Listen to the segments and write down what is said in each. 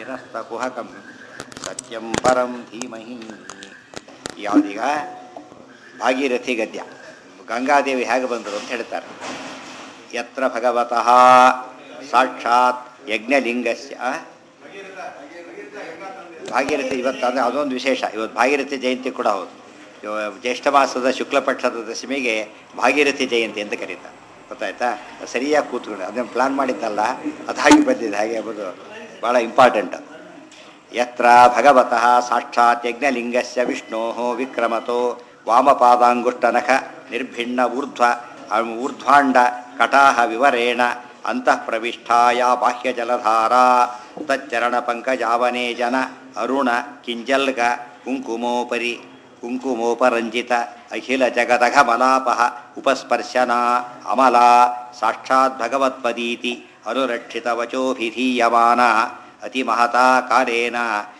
ನಿರಸ್ತಕುಹಕಂ ಸತ್ಯಂ ಪರಂ ಧೀಮಹಿ ಯಾವುದೀಗ ಭಾಗೀರಥಿ ಗದ್ಯ ಗಂಗಾದೇವಿ ಹೇಗೆ ಬಂದರು ಅಂತ ಹೇಳ್ತಾರೆ ಯತ್ರ ಭಗವತಃ ಸಾಕ್ಷಾತ್ ಯಜ್ಞಲಿಂಗಸ್ಯ ಆ? ಭಾಗೀರಥಿ ಇವತ್ತು ಅಂದರೆ ಅದೊಂದು ವಿಶೇಷ ಇವತ್ತು ಭಾಗೀರಥಿ ಜಯಂತಿ ಕೂಡ ಹೌದು ಇವ- ಜ್ಯೇಷ್ಠ ಮಾಸದ ಶುಕ್ಲ ಪಕ್ಷದ ದಶಮಿಗೆ ಭಾಗೀರಥಿ ಜಯಂತಿ ಅಂತ ಕರೀತಾರೆ ಗೊತ್ತಾಯ್ತಾ ಅದು ಸರಿಯಾಗಿ ಕೂತ್ಕೊಂಡು ಅದನ್ನು ಪ್ಲಾನ್ ಮಾಡಿದ್ದಲ್ಲ ಅದು ಹಾಗೆ ಬಂದಿದೆ ಹಾಗೆ ಎಂಬುದು ಭಾಳ ಇಂಪಾರ್ಟೆಂಟ್ ಯತ್ರ ಭಗವತಃ ಸಾಕ್ಷಾತ್ ಯಜ್ಞಲಿಂಗಸ್ಯ ವಿಷ್ಣೋ ವಿಕ್ರಮತೋ ವಾಮಪಾದಾಂಗುಷ್ಟನಖ ನಿರ್ಭಿಣ್ಣ ಊರ್ಧ್ವ ಊರ್ಧ್ವಾಂಡ ಕಟಾಹ ವಿವರೇಣ ಅಂತಃ ಪ್ರವಿಷ್ಠಾಯ ಬಾಹ್ಯ ಜಲಧಾರಾ ತಚ್ಚರಣ ಪಂಕಜಾವನೇ ಜನ ಅರುಣ ಕಿಂಜಲ್ಗ ಕುಂಕುಮೋಪರಿ ಕುಂಕುಮೋಪರಂಜಿತ ಅಖಿಲ ಜಗದಘ ಮಲಾಪಃ ಉಪಸ್ಪರ್ಶನ ಅಮಲಾ ಸಾಕ್ಷಾತ್ ಭಗವತ್ಪದೀತಿ ಅನುರಕ್ಷಿತ ವಚೋಭಿಧೀಯಮಾನ ಅತಿಮಹತಾ ಕಾಲೇನ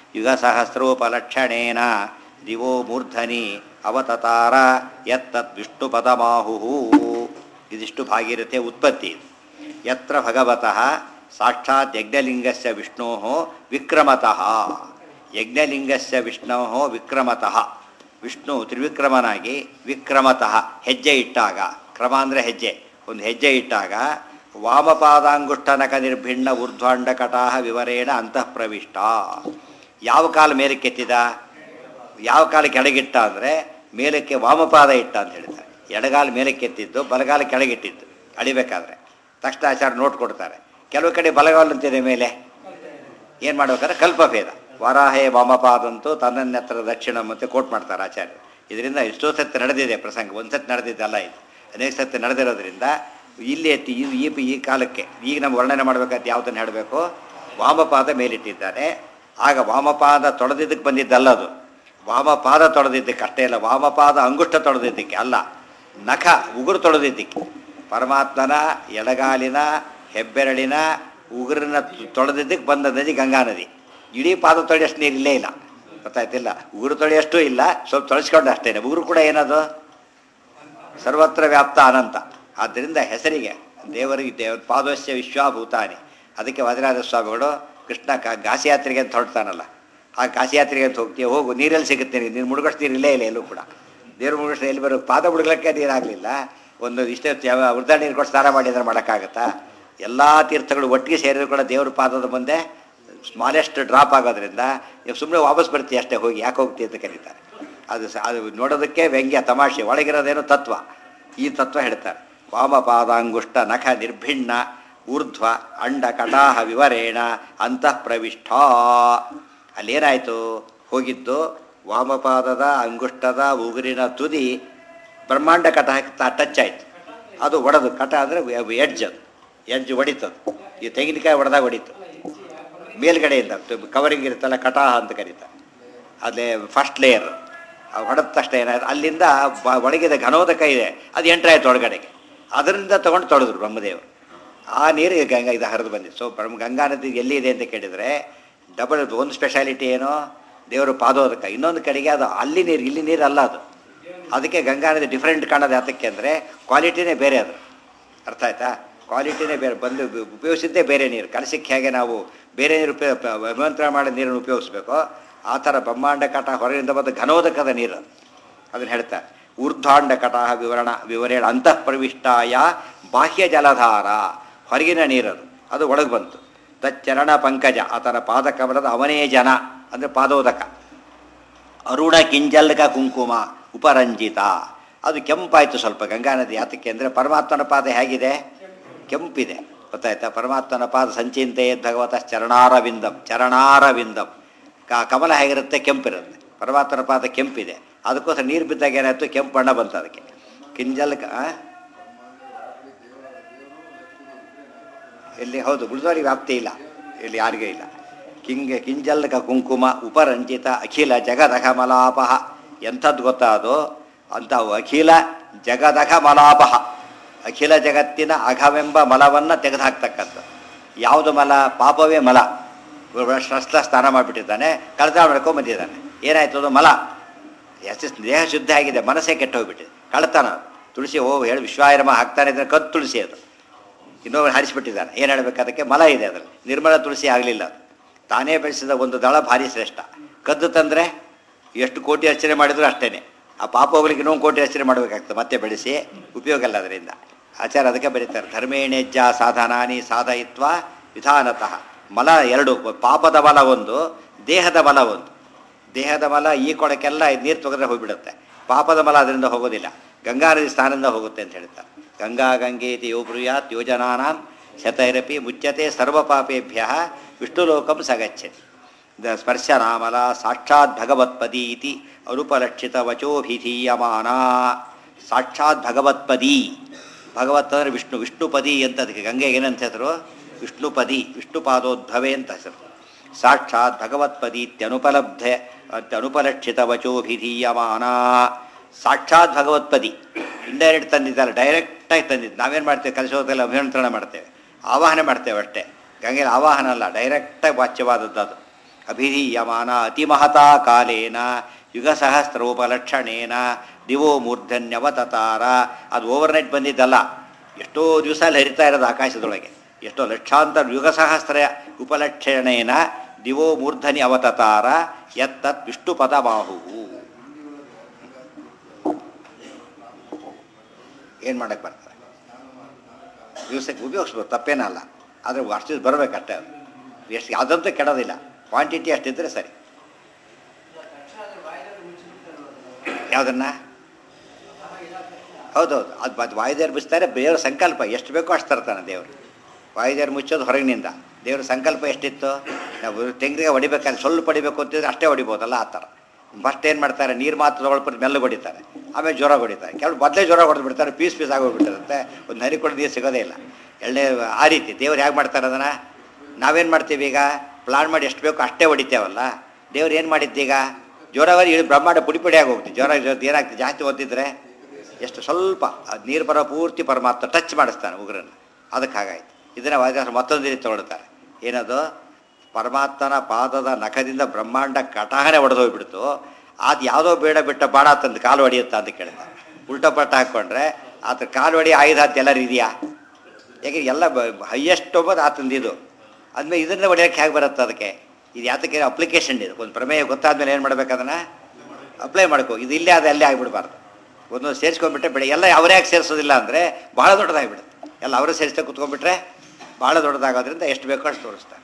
ಯುಗಸಹಸ್ರೋಪಲಕ್ಷಣೇನ ದಿವೋ ಮೂರ್ಧನಿ ಅವತತಾರ ಯತ್ತತ್ ವಿಷ್ಣುಪದಮಾಹು ಇದಿಷ್ಟು ಭಾಗೀರಥೆ ಉತ್ಪತ್ತಿ ಯತ್ರ ಭಗವತಃ ಸಾಕ್ಷಾತ್ ಯಜ್ಞಲಿಂಗಸ್ಯ ವಿಷ್ಣೋ ವಿಕ್ರಮತಃ ಯಜ್ಞಲಿಂಗಸ್ಯ ವಿಷ್ಣೋ ವಿಕ್ರಮತಃ ವಿಷ್ಣು ತ್ರಿವಿಕ್ರಮನಾಗಿ ವಿಕ್ರಮತಃ ಹೆಜ್ಜೆ ಇಟ್ಟಾಗ ಕ್ರಮ ಅಂದರೆ ಹೆಜ್ಜೆ ಒಂದು ಹೆಜ್ಜೆ ಇಟ್ಟಾಗ ವಾಮಪಾದಾಂಗುಷ್ಟನಕ ನಿರ್ಭಿಣ್ಣ ಊರ್ಧ್ವಾಂಡ ಕಟಾಹ ವಿವರೇಣ ಅಂತಃ ಪ್ರವಿಷ್ಟ ಯಾವ ಕಾಲ ಮೇಲಕ್ಕೆ ಎತ್ತಿದ ಯಾವ ಕಾಲ ಕೆಳಗಿಟ್ಟ ಅಂದರೆ ಮೇಲಕ್ಕೆ ವಾಮಪಾದ ಇಟ್ಟ ಅಂತ ಹೇಳ್ತಾರೆ ಎಡಗಾಲ ಮೇಲಕ್ಕೆ ಎತ್ತಿದ್ದು ಬಲಗಾಲ ಕೆಳಗಿಟ್ಟಿದ್ದು ಅಳಿಬೇಕಾದ್ರೆ ತಕ್ಷಣ ಆಚಾರ ನೋಟ್ ಕೊಡ್ತಾರೆ ಕೆಲವು ಕಡೆ ಬಲಗಾಲ ಅಂತಿದೆ ಮೇಲೆ ಏನು ಮಾಡ್ಬೇಕಾದ್ರೆ ಕಲ್ಪಭೇದ ವಾರಾಹೇ ವಾಮಪಾದಂತೂ ತನ್ನನ್ನೆತ್ತರ ದಕ್ಷಿಣ ಮತ್ತೆ ಕೋಟ್ ಮಾಡ್ತಾರೆ ಆಚಾರ್ಯರು ಇದರಿಂದ ಎಷ್ಟೋ ಸತಿ ನಡೆದಿದೆ ಪ್ರಸಂಗ ಒಂದು ಸತಿ ನಡೆದಿದ್ದಲ್ಲ ಇದು ಅನೇಕ ಸತಿ ನಡೆದಿರೋದ್ರಿಂದ ಇಲ್ಲಿ ಎತ್ತಿ ಈ ಈ ಈ ಕಾಲಕ್ಕೆ ಈಗ ನಾವು ವರ್ಣನೆ ಮಾಡಬೇಕಾದ ಯಾವುದನ್ನು ಹೇಳಬೇಕು ವಾಮಪಾದ ಮೇಲಿಟ್ಟಿದ್ದಾನೆ ಆಗ ವಾಮಪಾದ ತೊಳೆದಿದ್ದಕ್ಕೆ ಬಂದಿದ್ದಲ್ಲ ಅದು ವಾಮಪಾದ ತೊಳೆದಿದ್ದಕ್ಕೆ ಅಷ್ಟೇ ಅಲ್ಲ ವಾಮಪಾದ ಅಂಗುಷ್ಟ ತೊಳೆದಿದ್ದಕ್ಕೆ ಅಲ್ಲ ನಖ ಉಗುರು ತೊಳೆದಿದ್ದಕ್ಕೆ ಪರಮಾತ್ಮನ ಎಡಗಾಲಿನ ಹೆಬ್ಬೆರಳಿನ ಉಗುರಿನ ತೊಳೆದಿದ್ದಕ್ಕೆ ಬಂದ ನದಿ ಗಂಗಾ ನದಿ ಇಡೀ ಪಾದ ತೊಳೆಯಷ್ಟು ನೀರು ಇಲ್ಲೇ ಇಲ್ಲ ಗೊತ್ತಾಯ್ತಿಲ್ಲ ಉಗುರು ತೊಳೆಯಷ್ಟು ಇಲ್ಲ ಸ್ವಲ್ಪ ತೊಳೆಸ್ಕೊಂಡು ಅಷ್ಟೇ ಉಗುರು ಕೂಡ ಏನದು ಸರ್ವತ್ರ ವ್ಯಾಪ್ತ ಅನಂತ ಆದ್ದರಿಂದ ಹೆಸರಿಗೆ ದೇವರಿಗೆ ದೇವ ಪಾದಸ್ಯ ವಿಶ್ವಾಭೂತಾನಿ ಅದಕ್ಕೆ ವಜ್ರಾಜ ಸ್ವಾಮಿಗಳು ಕೃಷ್ಣ ಕಾ ಘಾಸಿಯಾತ್ರೆಗೆ ಅಂತ ಹೊರಡ್ತಾನಲ್ಲ ಆ ಘಾಸಿಯಾತ್ರೆಗೆ ಅಂತ ಹೋಗ್ತೀವಿ ಹೋಗು ನೀರಲ್ಲಿ ಸಿಗುತ್ತೆ ನೀರು ನೀನು ಮುಳುಗಷ್ಟು ನೀರು ಇಲ್ಲೇ ಇಲ್ಲ ಎಲ್ಲೂ ಕೂಡ ದೇವ್ರ ಮುಳುಗಷ್ಟು ಎಲ್ಲಿ ಬರೋ ಪಾದ ಮುಳುಗಲಿಕ್ಕೆ ನೀರಾಗಲಿಲ್ಲ ಒಂದು ಇಷ್ಟೇ ಯಾವ ವೃದ್ಧ ನೀರು ಕೊಟ್ಟು ಸ್ನಾನ ಮಾಡಿದ್ರೆ ಮಾಡೋಕ್ಕಾಗತ್ತಾ ಎಲ್ಲ ತೀರ್ಥಗಳು ಒಟ್ಟಿಗೆ ಸೇರಿದ್ರು ಕೂಡ ದೇವ್ರ ಪಾದದ ಮುಂದೆ ಸ್ಮಾಲೆಸ್ಟ್ ಡ್ರಾಪ್ ಆಗೋದ್ರಿಂದ ನೀವು ಸುಮ್ಮನೆ ವಾಪಸ್ ಬರ್ತೀವಿ ಅಷ್ಟೇ ಹೋಗಿ ಯಾಕೆ ಹೋಗ್ತೀವಿ ಅಂತ ಕರೀತಾರೆ ಅದು ಸ ಅದು ನೋಡೋದಕ್ಕೆ ವ್ಯಂಗ್ಯ ತಮಾಷೆ ಒಳಗಿರೋದೇನೋ ತತ್ವ ಈ ತತ್ವ ಹೇಳ್ತಾರೆ ವಾಮಪಾದಾಂಗುಷ್ಟ ನಖ ನಿರ್ಭಿಣ್ಣ ಊರ್ಧ್ವ ಅಂಡ ಕಟಾಹ ವಿವರೇಣ ಅಂತಃ ಪ್ರವಿಷ್ಠ ಅಲ್ಲೇನಾಯಿತು ಹೋಗಿದ್ದು ವಾಮಪಾದದ ಅಂಗುಷ್ಟದ ಉಗುರಿನ ತುದಿ ಬ್ರಹ್ಮಾಂಡ ಕಟಾಹ ಟಚ್ ಆಯಿತು ಅದು ಒಡೆದು ಕಟ ಅಂದರೆ ಎಡ್ಜ್ ಅದು ಎಡ್ಜ್ ಹೊಡಿತದು ಈ ತೆಂಗಿನಕಾಯಿ ಹೊಡೆದಾಗ ಹೊಡಿತು ಮೇಲ್ಗಡೆಯಿಂದ ಕವರಿಂಗ್ ಇರುತ್ತಲ್ಲ ಕಟಾಹ ಅಂತ ಕರೀತಾರೆ ಅದೇ ಫಸ್ಟ್ ಲೇಯರ್ ಹೊಡೆದ ತಕ್ಷಣ ಏನಾಯ್ತು ಅಲ್ಲಿಂದ ಬ- ಒಳಗಿದ ಘನೋದಕ ಇದೆ ಅದು ಎಂಟ್ರಾಯ್ತು ಒಳಗಡೆಗೆ ಅದರಿಂದ ತೊಗೊಂಡು ತೊಳೆದ್ರು ಬ್ರಹ್ಮದೇವರು ಆ ನೀರು ಗಂಗಾ ಇದು ಹರಿದು ಬಂದಿದೆ ಸೊ ಬ್ರಹ್ಮ ಗಂಗಾ ನದಿ ಎಲ್ಲಿ ಇದೆ ಅಂತ ಕೇಳಿದರೆ ಡಬಲ್ ಒಂದು ಸ್ಪೆಷಾಲಿಟಿ ಏನು ದೇವರು ಪಾದೋದಕ ಇನ್ನೊಂದು ಕಡೆಗೆ ಅದು ಅಲ್ಲಿ ನೀರು ಇಲ್ಲಿ ನೀರು ಅಲ್ಲ ಅದು ಅದಕ್ಕೆ ಗಂಗಾ ನದಿ ಡಿಫ್ರೆಂಟ್ ಕಾಣೋದು ಯಾತಕ್ಕೆ ಅಂದರೆ ಕ್ವಾಲಿಟಿನೇ ಬೇರೆ ಅದು ಅರ್ಥ ಆಯ್ತಾ ಕ್ವಾಲಿಟಿನೇ ಬೇರೆ ಬಂದು ಉಪ- ಉಪಯೋಗಿಸಿದ್ದೇ ಬೇರೆ ನೀರು ಕಲಸಕ್ಕೆ ಹೇಗೆ ನಾವು ಬೇರೆ ನೀರು ಉಪಯೋಗ ಅಭಿಮಂತ್ರ ಮಾಡೋ ನೀರನ್ನು ಉಪಯೋಗಿಸ್ಬೇಕು ಆ ಥರ ಬ್ರಹ್ಮಾಂಡ ಕಟ ಹೊರಗಿಂದ ಬಂದ ಘನೋದಕದ ನೀರು ಅದನ್ನು ಹೇಳ್ತಾರೆ ಊರ್ಧ್ವಾಂಡ ಕಟಾಹ ವಿವರಣ ವಿವರೇಣ ಅಂತಃ ಪ್ರವಿಷ್ಟಾಯ ಬಾಹ್ಯ ಜಲಧಾರ ಹೊರಗಿನ ನೀರದು ಅದು ಒಳಗೆ ಬಂತು ತಚ್ಚರಣ ಪಂಕಜ ಆತನ ಪಾದಕಮಲದ ಅವನೇ ಜನ ಅಂದರೆ ಪಾದೋದಕ ಅರುಣ ಕಿಂಜಲ್ಕ ಕುಂಕುಮ ಉಪರಂಜಿತ ಅದು ಕೆಂಪಾಯಿತು ಸ್ವಲ್ಪ ಗಂಗಾ ನದಿ ಯಾತಕ್ಕೆ ಅಂದರೆ ಪರಮಾತ್ಮನ ಪಾದ ಹೇಗಿದೆ ಕೆಂಪಿದೆ ಗೊತ್ತಾಯ್ತಾ ಪರಮಾತ್ಮನ ಪಾದ ಸಂಚಿಂತೆ ಭಗವತ ಚರಣಾರವಿಂದಂ ಚರಣಾರವಿಂದಂ ಕ ಕಮಲ ಹೇಗಿರುತ್ತೆ ಕೆಂಪಿರುತ್ತೆ ಪರಮಾತ್ಮನ ಪಾದ ಕೆಂಪಿದೆ ಅದಕ್ಕೋಸ್ಕರ ನೀರು ಬಿದ್ದಾಗ ಏನಾಯ್ತು ಕೆಂಪು ಬಣ್ಣ ಬಂತು ಅದಕ್ಕೆ ಕಿಂಜಲ್ಕ ಆ? ಇಲ್ಲಿ ಹೌದು ಉಳಿದವರಿಗೆ ವ್ಯಾಪ್ತಿ ಇಲ್ಲ ಇಲ್ಲಿ ಯಾರಿಗೂ ಇಲ್ಲ ಕಿಂಗ ಕಿಂಜಲ್ಕ ಕುಂಕುಮ ಉಪರಂಜಿತ ಅಖಿಲ ಜಗದಘ ಮಲಾಪಹ ಎಂಥದ್ದು ಗೊತ್ತಾ ಅದು ಅಂತ ಅಖಿಲ ಜಗದಘ ಮಲಾಪಹ ಅಖಿಲ ಜಗತ್ತಿನ ಅಘವೆಂಬ ಮಲವನ್ನು ತೆಗೆದುಹಾಕ್ತಕ್ಕಂಥ ಯಾವುದು ಮಲ ಪಾಪವೇ ಮಲ ಶಸ್ತ್ರ ಸ್ನಾನ ಮಾಡಿಬಿಟ್ಟಿದ್ದಾನೆ ಕಳತ ಮಾಡ್ಕೊಂಡ್ ಬಂದಿದ್ದಾನೆ ಏನಾಯ್ತು ಅದು ಮಲ ಎಷ್ಟು ದೇಹ ಶುದ್ಧ ಆಗಿದೆ ಮನಸ್ಸೇ ಕೆಟ್ಟು ಹೋಗ್ಬಿಟ್ಟಿದೆ ಕಳ್ತಾನ ತುಳಸಿ ಓ ಹೇಳಿ ವಿಶ್ವಾಯರಮ ಹಾಕ್ತಾನೆ ಇದ್ರೆ ಕದ್ದು ತುಳಸಿ ಅದು ಇನ್ನೊಬ್ರು ಹಾರಿಸ್ಬಿಟ್ಟಿದ್ದಾನೆ ಏನು ಹೇಳ್ಬೇಕು ಅದಕ್ಕೆ ಮಲ ಇದೆ ಅದರಲ್ಲಿ ನಿರ್ಮಲ ತುಳಸಿ ಆಗಲಿಲ್ಲ ಅದು ತಾನೇ ಬೆಳೆಸಿದ ಒಂದು ದಳ ಭಾರಿ ಶ್ರೇಷ್ಠ ಕದ್ದು ತಂದರೆ ಎಷ್ಟು ಕೋಟಿ ಅರ್ಚನೆ ಮಾಡಿದ್ರು ಅಷ್ಟೇ ಆ ಪಾಪ ಹೋಗ್ಲಿಕ್ಕೆ ಇನ್ನೊಂದು ಕೋಟಿ ಅರ್ಚನೆ ಮಾಡಬೇಕಾಗ್ತದೆ ಮತ್ತೆ ಬೆಳೆಸಿ ಉಪಯೋಗ ಅಲ್ಲ ಅದರಿಂದ ಆಚಾರ ಅದಕ್ಕೆ ಬರೀತಾರೆ ಧರ್ಮೇಣೆಜ್ಜ ಸಾಧನಾನಿ ಸಾಧಯಿತ್ವ ವಿಧಾನತಃ ಮಲ ಎರಡು ಪಾಪದ ಬಲ ಒಂದು ದೇಹದ ಬಲ ಒಂದು ದೇಹದ ಮಲ ಈ ಕೊಡಕ್ಕೆಲ್ಲ ನೀರು ತೆಗೆದ್ರೆ ಹೋಗಿಬಿಡುತ್ತೆ ಪಾಪದ ಮಲ ಅದರಿಂದ ಹೋಗೋದಿಲ್ಲ ಗಂಗಾ ನದಿ ಸ್ಥಾನದಿಂದ ಹೋಗುತ್ತೆ ಅಂತ ಹೇಳ್ತಾರೆ ಗಂಗಾ ಗಂಗೇತಿ ಯೋ ಬ್ರೂಯಾತ್ ಯೋಜನಾನಾಂ ಶತೈರಪಿ ಮುಚ್ಯತೆ ಸರ್ವ ಪಾಪೇಭ್ಯ ವಿಷ್ಣುಲೋಕಂ ಸಗಚ್ಚತಿ ದ ಸ್ಪರ್ಶನಾಮಲ ಸಾಕ್ಷಾತ್ ಭಗವತ್ಪದಿ ಇತಿ ಅನುಪಲಕ್ಷಿತ ವಚೋಭಿಧೀಯಮಾನ ಸಾಕ್ಷಾತ್ ಭಗವತ್ಪದಿ ಭಗವತ್ ಅಂದರೆ ವಿಷ್ಣು ವಿಷ್ಣುಪದಿ ಅಂತ ಅದಕ್ಕೆ ಗಂಗೆಗೆ ಏನಂತ ಹೆಸರು ವಿಷ್ಣುಪದಿ ವಿಷ್ಣುಪಾದೋದ್ಭವೆ ಅಂತ ಹೆಸರು ಸಾಕ್ಷಾತ್ ಭಗವತ್ಪದಿ ಇತ್ಯನುಪಲಬ್ಧ ಅತ್ಯನುಪಲಕ್ಷಿತ ವಚೋಭಿಧೀಯಮಾನ ಸಾಕ್ಷಾತ್ ಭಗವತ್ಪದಿ ಇಂಡೈರೆಕ್ಟ್ ತಂದಿದ್ದಲ್ಲ ಡೈರೆಕ್ಟಾಗಿ ತಂದಿದ್ದು ನಾವೇನು ಮಾಡ್ತೇವೆ ಕಲಿಸೋದೆಲ್ಲ ಅಭಿನಂತ್ರಣ ಮಾಡ್ತೇವೆ ಆವಾಹನೆ ಮಾಡ್ತೇವೆ ಅಷ್ಟೇ ಗಂಗೆಯಲ್ಲಿ ಆವಾಹನ ಅಲ್ಲ ಡೈರೆಕ್ಟಾಗಿ ವಾಚ್ಯವಾದದ್ದು ಅದು ಅಭಿಧೀಯಮಾನ ಅತಿಮಹತಾ ಕಾಲೇನ ಯುಗ ಸಹಸ್ರೋಪಲಕ್ಷಣೇನ ದಿವೋ ಮೂರ್ಧನ್ಯವತಾರ ಅದು ಓವರ್ನೈಟ್ ಬಂದಿದ್ದಲ್ಲ ಎಷ್ಟೋ ದಿವಸ ಅಲ್ಲಿ ಹರಿತಾ ಇರೋದು ಆಕಾಶದೊಳಗೆ ಎಷ್ಟೋ ಲಕ್ಷಾಂತರ ಯುಗ ಸಹಸ್ರ ಉಪಲಕ್ಷಣೇನ ದಿವೋ ಮೂರ್ಧನಿ ಅವತಾರ ಎತ್ತತ್ ವಿಷ್ಣು ಪದಬಾಹು ಏನು ಮಾಡಕ್ಕೆ ಬರ್ತಾರೆ ದಿವಸಕ್ಕೆ ಉಪಯೋಗಿಸ್ಬೋದು ತಪ್ಪೇನಲ್ಲ ಆದರೆ ಅಷ್ಟು ಬರಬೇಕಷ್ಟೇ ಅದು ಎಷ್ಟು ಯಾವುದಂತೂ ಕೆಡೋದಿಲ್ಲ ಕ್ವಾಂಟಿಟಿ ಅಷ್ಟಿದ್ರೆ ಸರಿ ಯಾವುದನ್ನ ಹೌದೌದು ಅದು ಅದು ವಾಯುದೇವ್ರು ಬಿಸ್ತಾರೆ ದೇವ್ರ ಸಂಕಲ್ಪ ಎಷ್ಟು ಬೇಕೋ ಅಷ್ಟು ತರ್ತಾನೆ ದೇವರು ವಾಯುದೇವ್ರು ಮುಚ್ಚೋದು ಹೊರಗಿನಿಂದ ದೇವ್ರ ಸಂಕಲ್ಪ ಎಷ್ಟಿತ್ತು ನಾವು ತೆಂಗಿಗೆ ಹೊಡಿಬೇಕಾದ್ರೆ ಸ್ವಲ್ಪ ಹೊಡಿಬೇಕು ಅಂತಿದ್ರೆ ಅಷ್ಟೇ ಹೊಡಿಬೋದಲ್ಲ ಆ ಥರ ಫಸ್ಟ್ ಏನು ಮಾಡ್ತಾರೆ ನೀರು ಮಾತ್ರ ತೊಗೊಳ್ಬಿಟ್ಟು ಮೆಲ್ಲಗೆ ಹೊಡಿತಾರೆ ಆಮೇಲೆ ಜ್ವರ ಹೊಡಿತಾರೆ ಕೆಲವು ಮೊದಲೇ ಜ್ವರ ಹೊಡೆದು ಬಿಡ್ತಾರೆ ಪೀಸ್ ಪೀಸ್ ಆಗೋಗ್ಬಿಟ್ಟಿರುತ್ತೆ ಒಂದು ನರಿ ಕೊಡೋ ನೀರು ಸಿಗೋದೇ ಇಲ್ಲ ಎಳ್ಳೆ ಆ ರೀತಿ ದೇವ್ರು ಹೇಗೆ ಮಾಡ್ತಾರೆ ಅದನ್ನು ನಾವೇನು ಮಾಡ್ತೀವಿ ಈಗ ಪ್ಲಾನ್ ಮಾಡಿ ಎಷ್ಟು ಬೇಕೋ ಅಷ್ಟೇ ಹೊಡಿತೇವಲ್ಲ ದೇವ್ರು ಏನು ಮಾಡಿದ್ದೀಗ ಜ್ವರವರಿ ಇಳಿ ಬ್ರಹ್ಮಾಂಡ ಪುಡಿ ಪುಡಿಯಾಗಿ ಹೋಗ್ತೀವಿ ಜ್ವರ ಏನಾಗ್ತದೆ ಜಾಸ್ತಿ ಓದಿದ್ರೆ ಎಷ್ಟು ಸ್ವಲ್ಪ ಅದು ನೀರು ಬರೋ ಪೂರ್ತಿ ಪರಮಾತ್ಮ ಟಚ್ ಮಾಡಿಸ್ತಾನೆ ಉಗ್ರನ್ನ ಅದಕ್ಕೆ ಹಾಗಾಯ್ತು ಇದನ್ನು ವಾದಿರಾಸ ಮತ್ತೊಂದು ರೀತಿ ತೊಗೊಳ್ತಾರೆ ಏನದು ಪರಮಾತ್ಮನ ಪಾದದ ನಖದಿಂದ ಬ್ರಹ್ಮಾಂಡ ಕಟಾಹನೆ ಒಡೆದು ಹೋಗ್ಬಿಡ್ತು ಅದು ಯಾವುದೋ ಬೇಡ ಬಿಟ್ಟ ಬಾಡ ತಂದು ಕಾಲು ಹೊಡೆಯುತ್ತಾ ಅಂತ ಕೇಳ್ತಾರೆ ಉಲ್ಟ ಪಟ್ಟ ಹಾಕ್ಕೊಂಡ್ರೆ ಆತ ಕಾಲು ಹೊಡಿ ಆಯುಧ ಅಂತ ಎಲ್ಲರೂ ಇದೆಯಾ ಯಾಕೆ ಎಲ್ಲ ಹೈಯೆಸ್ಟ್ ಒಬ್ಬದು ಆತಂದು ಇದು ಆದ್ಮೇಲೆ ಇದನ್ನ ಹೊಡೆಯೋಕ್ಕೆ ಹೇಗೆ ಬರುತ್ತೆ ಅದಕ್ಕೆ ಇದು ಯಾತಕ್ಕೆ ಅಪ್ಲಿಕೇಶನ್ ಇದು ಒಂದು ಪ್ರಮೇಯ ಗೊತ್ತಾದ್ಮೇಲೆ ಏನು ಮಾಡ್ಬೇಕು ಅದನ್ನು ಅಪ್ಲೈ ಮಾಡ್ಕೋ ಇದು ಇಲ್ಲೇ ಅದು ಅಲ್ಲೇ ಆಗಿಬಿಡ್ಬಾರ್ದು ಒಂದೊಂದು ಸೇರಿಸ್ಕೊಂಡ್ಬಿಟ್ರೆ ಬೆಳೆ ಎಲ್ಲ ಅವರೇ ಯಾಕೆ ಸೇರಿಸೋದಿಲ್ಲ ಅಂದರೆ ಭಾಳ ದೊಡ್ಡದಾಗಿಬಿಡುತ್ತೆ ಎಲ್ಲ ಅವರೇ ಸೇರಿಸ್ತಾ ಕುತ್ಕೊಂಡ್ಬಿಟ್ರೆ ಭಾಳ ದೊಡ್ಡದಾಗೋದ್ರಿಂದ ಎಷ್ಟು ಬೇಕೋ ಅಷ್ಟು ತೋರಿಸ್ತಾರೆ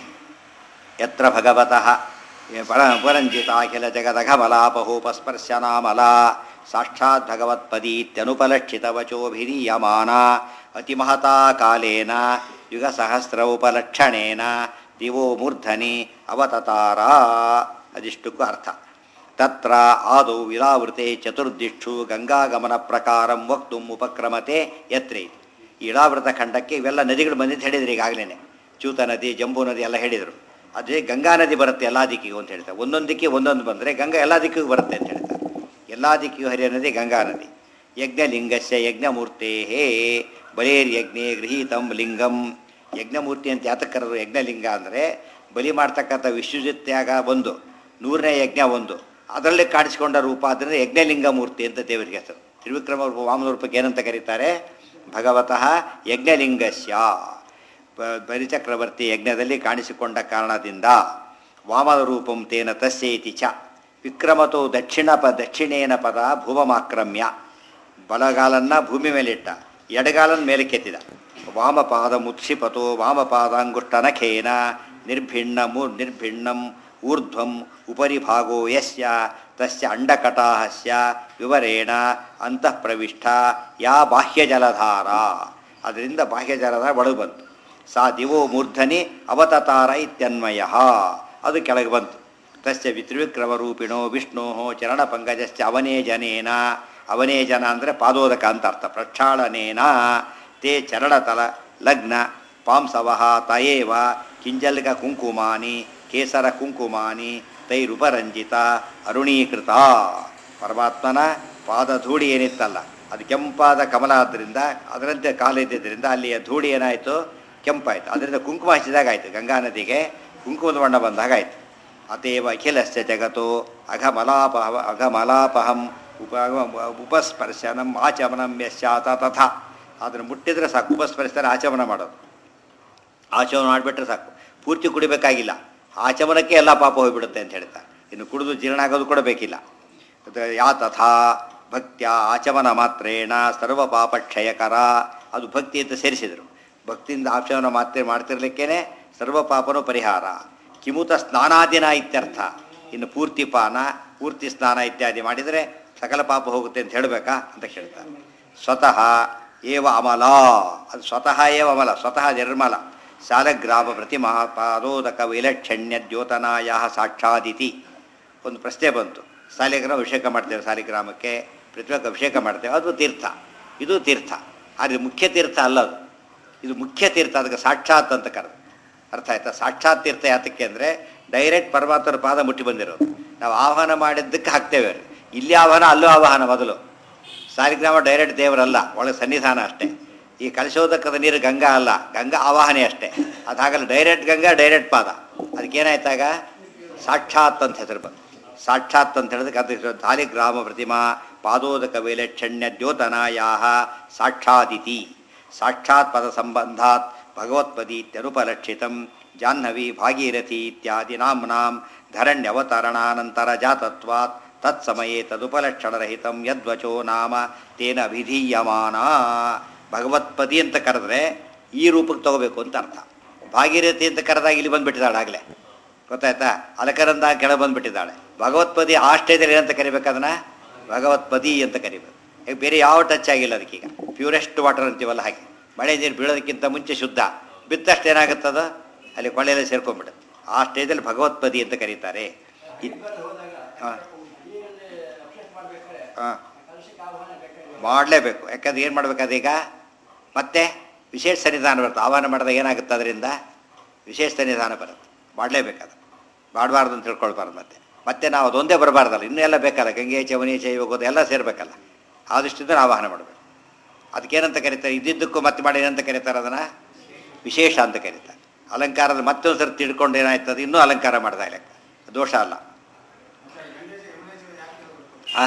ಯತ್ರ ಭಗವತಃ ಪರ ಪರಂಜಿತ ಅಖಿಲ ಜಗದಘಮಲಾಪಹೂಪಸ್ಪರ್ಶನಾಮಲ ಸಾಕ್ಷಾತ್ ಭಗವತ್ಪದೀತ್ಯನುಪಲಕ್ಷಿತ ವಚೋಭಿರೀಯಮಾನ ಅತಿಮಹತಾ ಕಾಲೇನ ಯುಗ ಸಹಸ್ರ ಉಪಲಕ್ಷಣೇನ ದಿವೋ ಮೂರ್ಧನಿ ಅವತತಾರ ಅದಿಷ್ಟಕ್ಕೂ ಅರ್ಥ ತತ್ರ ಆದೌ ವಿಲಾವೃತೆ ಚತುರ್ದಿಕ್ಷು ಗಂಗಾಗಮನ ಪ್ರಕಾರಂ ವಕ್ತು ಉಪಕ್ರಮತೆ ಯತ್ರೆ ಈ ಇಳಾವೃತ ಖಂಡಕ್ಕೆ ಇವೆಲ್ಲ ನದಿಗಳು ಬಂದಿದ್ದು ಹೇಳಿದ್ರು ಈಗಾಗಲೇ ಚೂತ ನದಿ ಜಂಬೂ ನದಿ ಎಲ್ಲ ಹೇಳಿದರು ಅದೇ ಗಂಗಾ ನದಿ ಬರುತ್ತೆ ಎಲ್ಲ ದಿಕ್ಕಿಗೂ ಅಂತ ಹೇಳ್ತಾರೆ ಒಂದೊಂದು ದಿಕ್ಕಿಗೆ ಒಂದೊಂದು ಬಂದರೆ ಗಂಗಾ ಎಲ್ಲ ದಿಕ್ಕಿಗೂ ಬರುತ್ತೆ ಅಂತ ಹೇಳ್ತಾರೆ ಎಲ್ಲ ದಿಕ್ಕಿಗೂ ಹರಿಯೋ ನದಿ ಗಂಗಾ ನದಿ ಯಜ್ಞಲಿಂಗಸ್ಯ ಯಜ್ಞಮೂರ್ತೆ ಹೇ ಬಲೇರ್ಯಜ್ಞೆ ಗೃಹೀತಂ ಲಿಂಗಂ ಯಜ್ಞಮೂರ್ತಿ ಅಂತ ಯಾತಕ್ಕೆ ಕರೆದ್ರು ಯಜ್ಞಲಿಂಗ ಅಂದರೆ ಬಲಿ ಮಾಡ್ತಕ್ಕಂಥ ವಿಶ್ವಜಿತ್ಯಾಗ ಒಂದು ನೂರನೇ ಯಜ್ಞ ಒಂದು ಅದರಲ್ಲಿ ಕಾಣಿಸಿಕೊಂಡ ರೂಪ ಆದ್ದರಿಂದ ಯಜ್ಞಲಿಂಗ ಮೂರ್ತಿ ಅಂತ ದೇವರಿಗೆ ಹೆಸರು ತ್ರಿವಿಕ್ರಮ ರೂಪ ವಾಮನ ರೂಪಕ್ಕೆ ಏನಂತ ಕರೀತಾರೆ ಭಗವತಃ ಯಜ್ಞಲಿಂಗಸ್ಯ ಬ- ಬಲಿಚಕ್ರವರ್ತಿ ಯಜ್ಞದಲ್ಲಿ ಕಾಣಿಸಿಕೊಂಡ ಕಾರಣದಿಂದ ವಾಮನ ರೂಪಂ ತೇನ ತಸ್ಯ ಇತಿ ಚ ವಿಕ್ರಮತೋ ದಕ್ಷಿಣ ಪ ದಕ್ಷಿಣೇನ ಪದ ಭೂಮಮಾಕ್ರಮ್ಯ ಬಲಗಾಲನ್ನ ಭೂಮಿ ಮೇಲಿಟ್ಟ ಎಡಗಾಲನ ಮೇಲೆ ಕೆತ್ತಿದ ವಾಮಪಾದ ಮುತ್ಸಿಪತೋ ವಾಮಪಾದಾಂಗುಷ್ಟನಖೇನ ನಿರ್ಭಿಣ್ಣಮು ನಿರ್ಭಿಣ್ಣಂ ಊರ್ಧ್ವಂ ಉಪರಿ ಭಾಗೋ ಯಸ್ಯ ತಸ್ಯ ಅಂಡಕಟಾಹಸ್ಯ ವಿವರೇಣ ಅಂತಃ ಪ್ರವಿಷ್ಟ ಯಾ ಬಾಹ್ಯ ಜಲಧಾರ ಅದರಿಂದ ಬಾಹ್ಯ ಜಲಧಾರ ಒಳಗೆ ಬಂತು ಸಾ ದಿವೋ ಮೂರ್ಧನಿ ಅವತತಾರ ಇತ್ಯನ್ವಯ ಅದು ಕೆಳಗೆ ಬಂತು ತಸ್ಯ ತ್ರಿವಿಕ್ರಮರೂಪಿಣೋ ವಿಷ್ಣೋ ಚರಣಪಂಕಜಸ್ಯ ಅವನೇ ಜನೇನ ಅವನೇ ಜನ ಅಂದರೆ ಪಾದೋದಕ ಅಂತ ಅರ್ಥ ಪ್ರಕ್ಷಾಳನೇನ ತೇ ಚರಣತಲ ಲಗ್ನ ಪಾಂಸವಃ ತಯೇವ ಕಿಂಜಲ್ಕ ಕುಂಕುಮಾನಿ ಕೇಸರ ಕುಂಕುಮಾನಿ ತೈರುಪರಂಜಿತ ಅರುಣೀಕೃತ ಪರಮಾತ್ಮನ ಪಾದಧೂಳಿ ಏನಿತ್ತಲ್ಲ ಅದು ಕೆಂಪಾದ ಕಮಲ ಆದ್ದರಿಂದ ಅದರಂತೆ ಕಾಲಿದ್ದರಿಂದ ಅಲ್ಲಿಯ ಧೂಳಿ ಏನಾಯಿತು ಕೆಂಪಾಯಿತು ಅದರಿಂದ ಕುಂಕುಮ ಹಚ್ಚಿದಾಗ ಆಯಿತು ಗಂಗಾ ನದಿಗೆ ಕುಂಕುಮದ ಬಣ್ಣ ಬಂದಾಗ ಆಯಿತು ಅತೇವ ಅಖಿಲಸ್ಯ ಜಗತ್ತು ಅಘಮಲಾಪ ಅಘಮಲಾಪಹಂ ಉಪ ಉಪಸ್ಪರ್ಶನಂ ಆಚಮನಂ ಯಶ್ಚಾತ ತಥಾ ಅದನ್ನು ಮುಟ್ಟಿದ್ರೆ ಸಾಕು ಉಪಸ್ಪರ್ಶನ ಆಚಮನ ಮಾಡೋದು ಆಚಮನ ಮಾಡಿಬಿಟ್ರೆ ಸಾಕು ಪೂರ್ತಿ ಕುಡಿಬೇಕಾಗಿಲ್ಲ ಆಚಮನಕ್ಕೆ ಎಲ್ಲ ಪಾಪ ಹೋಗಿಬಿಡುತ್ತೆ ಅಂತ ಹೇಳ್ತಾರೆ ಇನ್ನು ಕುಡಿದು ಜೀರ್ಣ ಆಗೋದು ಕೂಡ ಬೇಕಿಲ್ಲ ಅದು ಯಾ ತಥಾ ಭಕ್ತ್ಯ ಆಚಮನ ಮಾತ್ರೇಣ ಸರ್ವ ಪಾಪ ಕ್ಷಯಕರ ಅದು ಭಕ್ತಿ ಅಂತ ಸೇರಿಸಿದರು ಭಕ್ತಿಯಿಂದ ಆಚಮನ ಮಾತ್ರೆ ಮಾಡ್ತಿರ್ಲಿಕ್ಕೇನೆ ಸರ್ವ ಪಾಪನೂ ಪರಿಹಾರ ಕಿಮುತ ಸ್ನಾನಾದಿನ ಇತ್ಯರ್ಥ ಇನ್ನು ಪೂರ್ತಿ ಪಾನ ಪೂರ್ತಿ ಸ್ನಾನ ಇತ್ಯಾದಿ ಮಾಡಿದರೆ ಸಕಲ ಪಾಪ ಹೋಗುತ್ತೆ ಅಂತ ಹೇಳಬೇಕಾ ಅಂತ ಕೇಳ್ತಾರೆ ಸ್ವತಃ ಏವ ಅಮಲ ಅದು ಸ್ವತಃ ಏವ ಅಮಲ ಸ್ವತಃ ನಿರ್ಮಲ ಶಾಲಗ್ರಾಮ ಪ್ರತಿಮಾ ಪಾದೋದಕ ವಿಲಕ್ಷಣ್ಯ ದ್ಯೋತನಾಯ ಸಾಕ್ಷಾದಿತಿ ಒಂದು ಪ್ರಶ್ನೆ ಬಂತು ಸಾಲಿಗ್ರಾಮ ಅಭಿಷೇಕ ಮಾಡ್ತೇವೆ ಸಾಲಿಗ್ರಾಮಕ್ಕೆ ಪ್ರತಿಮೆಗೆ ಅಭಿಷೇಕ ಮಾಡ್ತೇವೆ ಅದು ತೀರ್ಥ ಇದು ತೀರ್ಥ ಆದರೆ ಮುಖ್ಯ ತೀರ್ಥ ಅಲ್ಲ ಅದು ಇದು ಮುಖ್ಯ ತೀರ್ಥ ಅದಕ್ಕೆ ಸಾಕ್ಷಾತ್ ಅಂತ ಕರೆದು ಅರ್ಥ ಆಯ್ತಾ ಸಾಕ್ಷಾತ್ ತೀರ್ಥ ಯಾತಕ್ಕೆ ಅಂದರೆ ಡೈರೆಕ್ಟ್ ಪರಮಾತ್ಮರ ಪಾದ ಮುಟ್ಟಿ ಬಂದಿರೋದು ನಾವು ಆಹ್ವಾನ ಮಾಡಿದ್ದಕ್ಕೆ ಹಾಕ್ತೇವೆ ಅವ್ರಿಗೆ. ಇಲ್ಲಿ ಆಹ್ವಾನ ಅಲ್ಲೂ ಆಹ್ವಾನ ಮೊದಲು ಸಾಲಿಗ್ರಾಮ ಡೈರೆಕ್ಟ್ ದೇವರಲ್ಲ ಒಳಗೆ ಸನ್ನಿಧಾನ ಅಷ್ಟೇ ಈ ಕಲಶೋದಕದ ನೀರು ಗಂಗಾ ಅಲ್ಲ ಗಂಗಾ ಆವಾಹನೆ ಅಷ್ಟೇ ಅದು ಹಾಗಲ್ಲ ಡೈರೆಕ್ಟ್ ಗಂಗಾ ಡೈರೆಕ್ಟ್ ಪಾದ ಅದಕ್ಕೇನಾಯ್ತಾಗ ಸಾಕ್ಷಾತ್ ಅಂತ ಹೆಸರು ಬಂತು ಸಾಕ್ಷಾತ್ ಅಂತ ಹೇಳಿದಕ್ಕೆ ಅದು ಸಾಲಿಗ್ರಾಮ ಪ್ರತಿಮಾ ಪಾದೋದಕ ವೈಲಕ್ಷಣ್ಯ ದ್ಯೋತನಾಯಾ ಸಾಕ್ಷಾದಿತಿ ಸಾಕ್ಷಾತ್ ಪದ ಸಂಬಂಧಾತ್ ಭಗವತ್ಪದೀತ್ಯನುಪಲಕ್ಷಿತಂ ಜಾಹ್ನವಿ ಭಾಗೀರಥಿ ಇತ್ಯಾದಿ ನಾಮ್ನಾಂ ಧರಣ್ಯವತರಣಾನಂತರ ಜಾತತ್ವಾತ್ ತತ್ಸಮಯೇ ತದುಪಲಕ್ಷಣರಹಿತಂ ಯದ್ವಚೋ ನಾಮ ತೇನ ವಿಧೀಯಮಾನ ಭಗವತ್ಪದಿ ಅಂತ ಕರೆದ್ರೆ ಈ ರೂಪಕ್ಕೆ ತಗೋಬೇಕು ಅಂತ ಅರ್ಥ ಭಾಗೀರಥಿ ಅಂತ ಕರೆದಾಗ ಇಲ್ಲಿ ಬಂದ್ಬಿಟ್ಟಿದ್ದಾಳೆ ಆಗಲೇ ಗೊತ್ತಾಯ್ತಾ ಅಲಕರಂದ ಕೆಳಗೆ ಬಂದ್ಬಿಟ್ಟಿದ್ದಾಳೆ ಭಗವತ್ಪದಿ ಆ ಸ್ಟೇಜಲ್ಲಿ ಏನಂತ ಕರಿಬೇಕು ಅದನ್ನ ಭಗವತ್ಪದಿ ಅಂತ ಕರಿಬೇಕು ಈಗ ಬೇರೆ ಯಾವ ಟಚ್ ಆಗಿಲ್ಲ ಅದಕ್ಕೀಗ ಪ್ಯೂರೆಸ್ಟ್ ವಾಟರ್ ಅಂತೀವಲ್ಲ ಹಾಗೆ ಮಳೆ ನೀರು ಬೀಳೋದಕ್ಕಿಂತ ಮುಂಚೆ ಶುದ್ಧ ಬಿತ್ತಷ್ಟು ಏನಾಗುತ್ತದ ಅಲ್ಲಿ ಕೊಳ್ಳೆಯಲ್ಲಿ ಸೇರ್ಕೊಂಡ್ಬಿಡುತ್ತೆ ಆ ಸ್ಟೇಜಲ್ಲಿ ಭಗವತ್ಪದಿ ಅಂತ ಕರೀತಾರೆ ಇದ್- ಹಾಂ ಹಾಂ ಮಾಡಲೇಬೇಕು ಯಾಕಂದ್ರೆ ಏನು ಮಾಡ್ಬೇಕಾದೀಗ ಮತ್ತೆ ವಿಶೇಷ ಸನ್ನಿಧಾನ ಬರುತ್ತೆ ಆಹ್ವಾನ ಮಾಡಿದಾಗ ಏನಾಗುತ್ತೆ ಅದರಿಂದ ವಿಶೇಷ ಸನ್ನಿಧಾನ ಬರುತ್ತೆ ಮಾಡಲೇಬೇಕದು ಮಾಡಬಾರ್ದು ಅಂತ ತಿಳ್ಕೊಳ್ಬಾರ್ದು ಮತ್ತೆ ಮತ್ತೆ ನಾವು ಅದೊಂದೇ ಬರಬಾರ್ದಲ್ಲ ಇನ್ನೂ ಎಲ್ಲ ಬೇಕಲ್ಲ ಗಂಗೆ ಚವನಿ ಚೈ ಹೋಗೋದು ಎಲ್ಲ ಸೇರಬೇಕಲ್ಲ ಆ ದೃಷ್ಟಿಯಿಂದ ನಾವು ಆಹ್ವಾನ ಮಾಡಬೇಕು ಅದಕ್ಕೇನಂತ ಕರೀತಾರೆ ಇದ್ದಿದ್ದಕ್ಕೂ ಮತ್ತೆ ಮಾಡಿ ಏನಂತ ಕರೀತಾರೆ ಅದನ್ನು ವಿಶೇಷ ಅಂತ ಕರೀತಾರೆ ಅಲಂಕಾರದ ಮತ್ತೊಂದು ಸರಿ ತಿಳ್ಕೊಂಡು ಏನಾಯ್ತದೆ ಇನ್ನೂ ಅಲಂಕಾರ ಮಾಡ್ದ ಲೆಕ್ಕ ದೋಷ ಅಲ್ಲ ಆ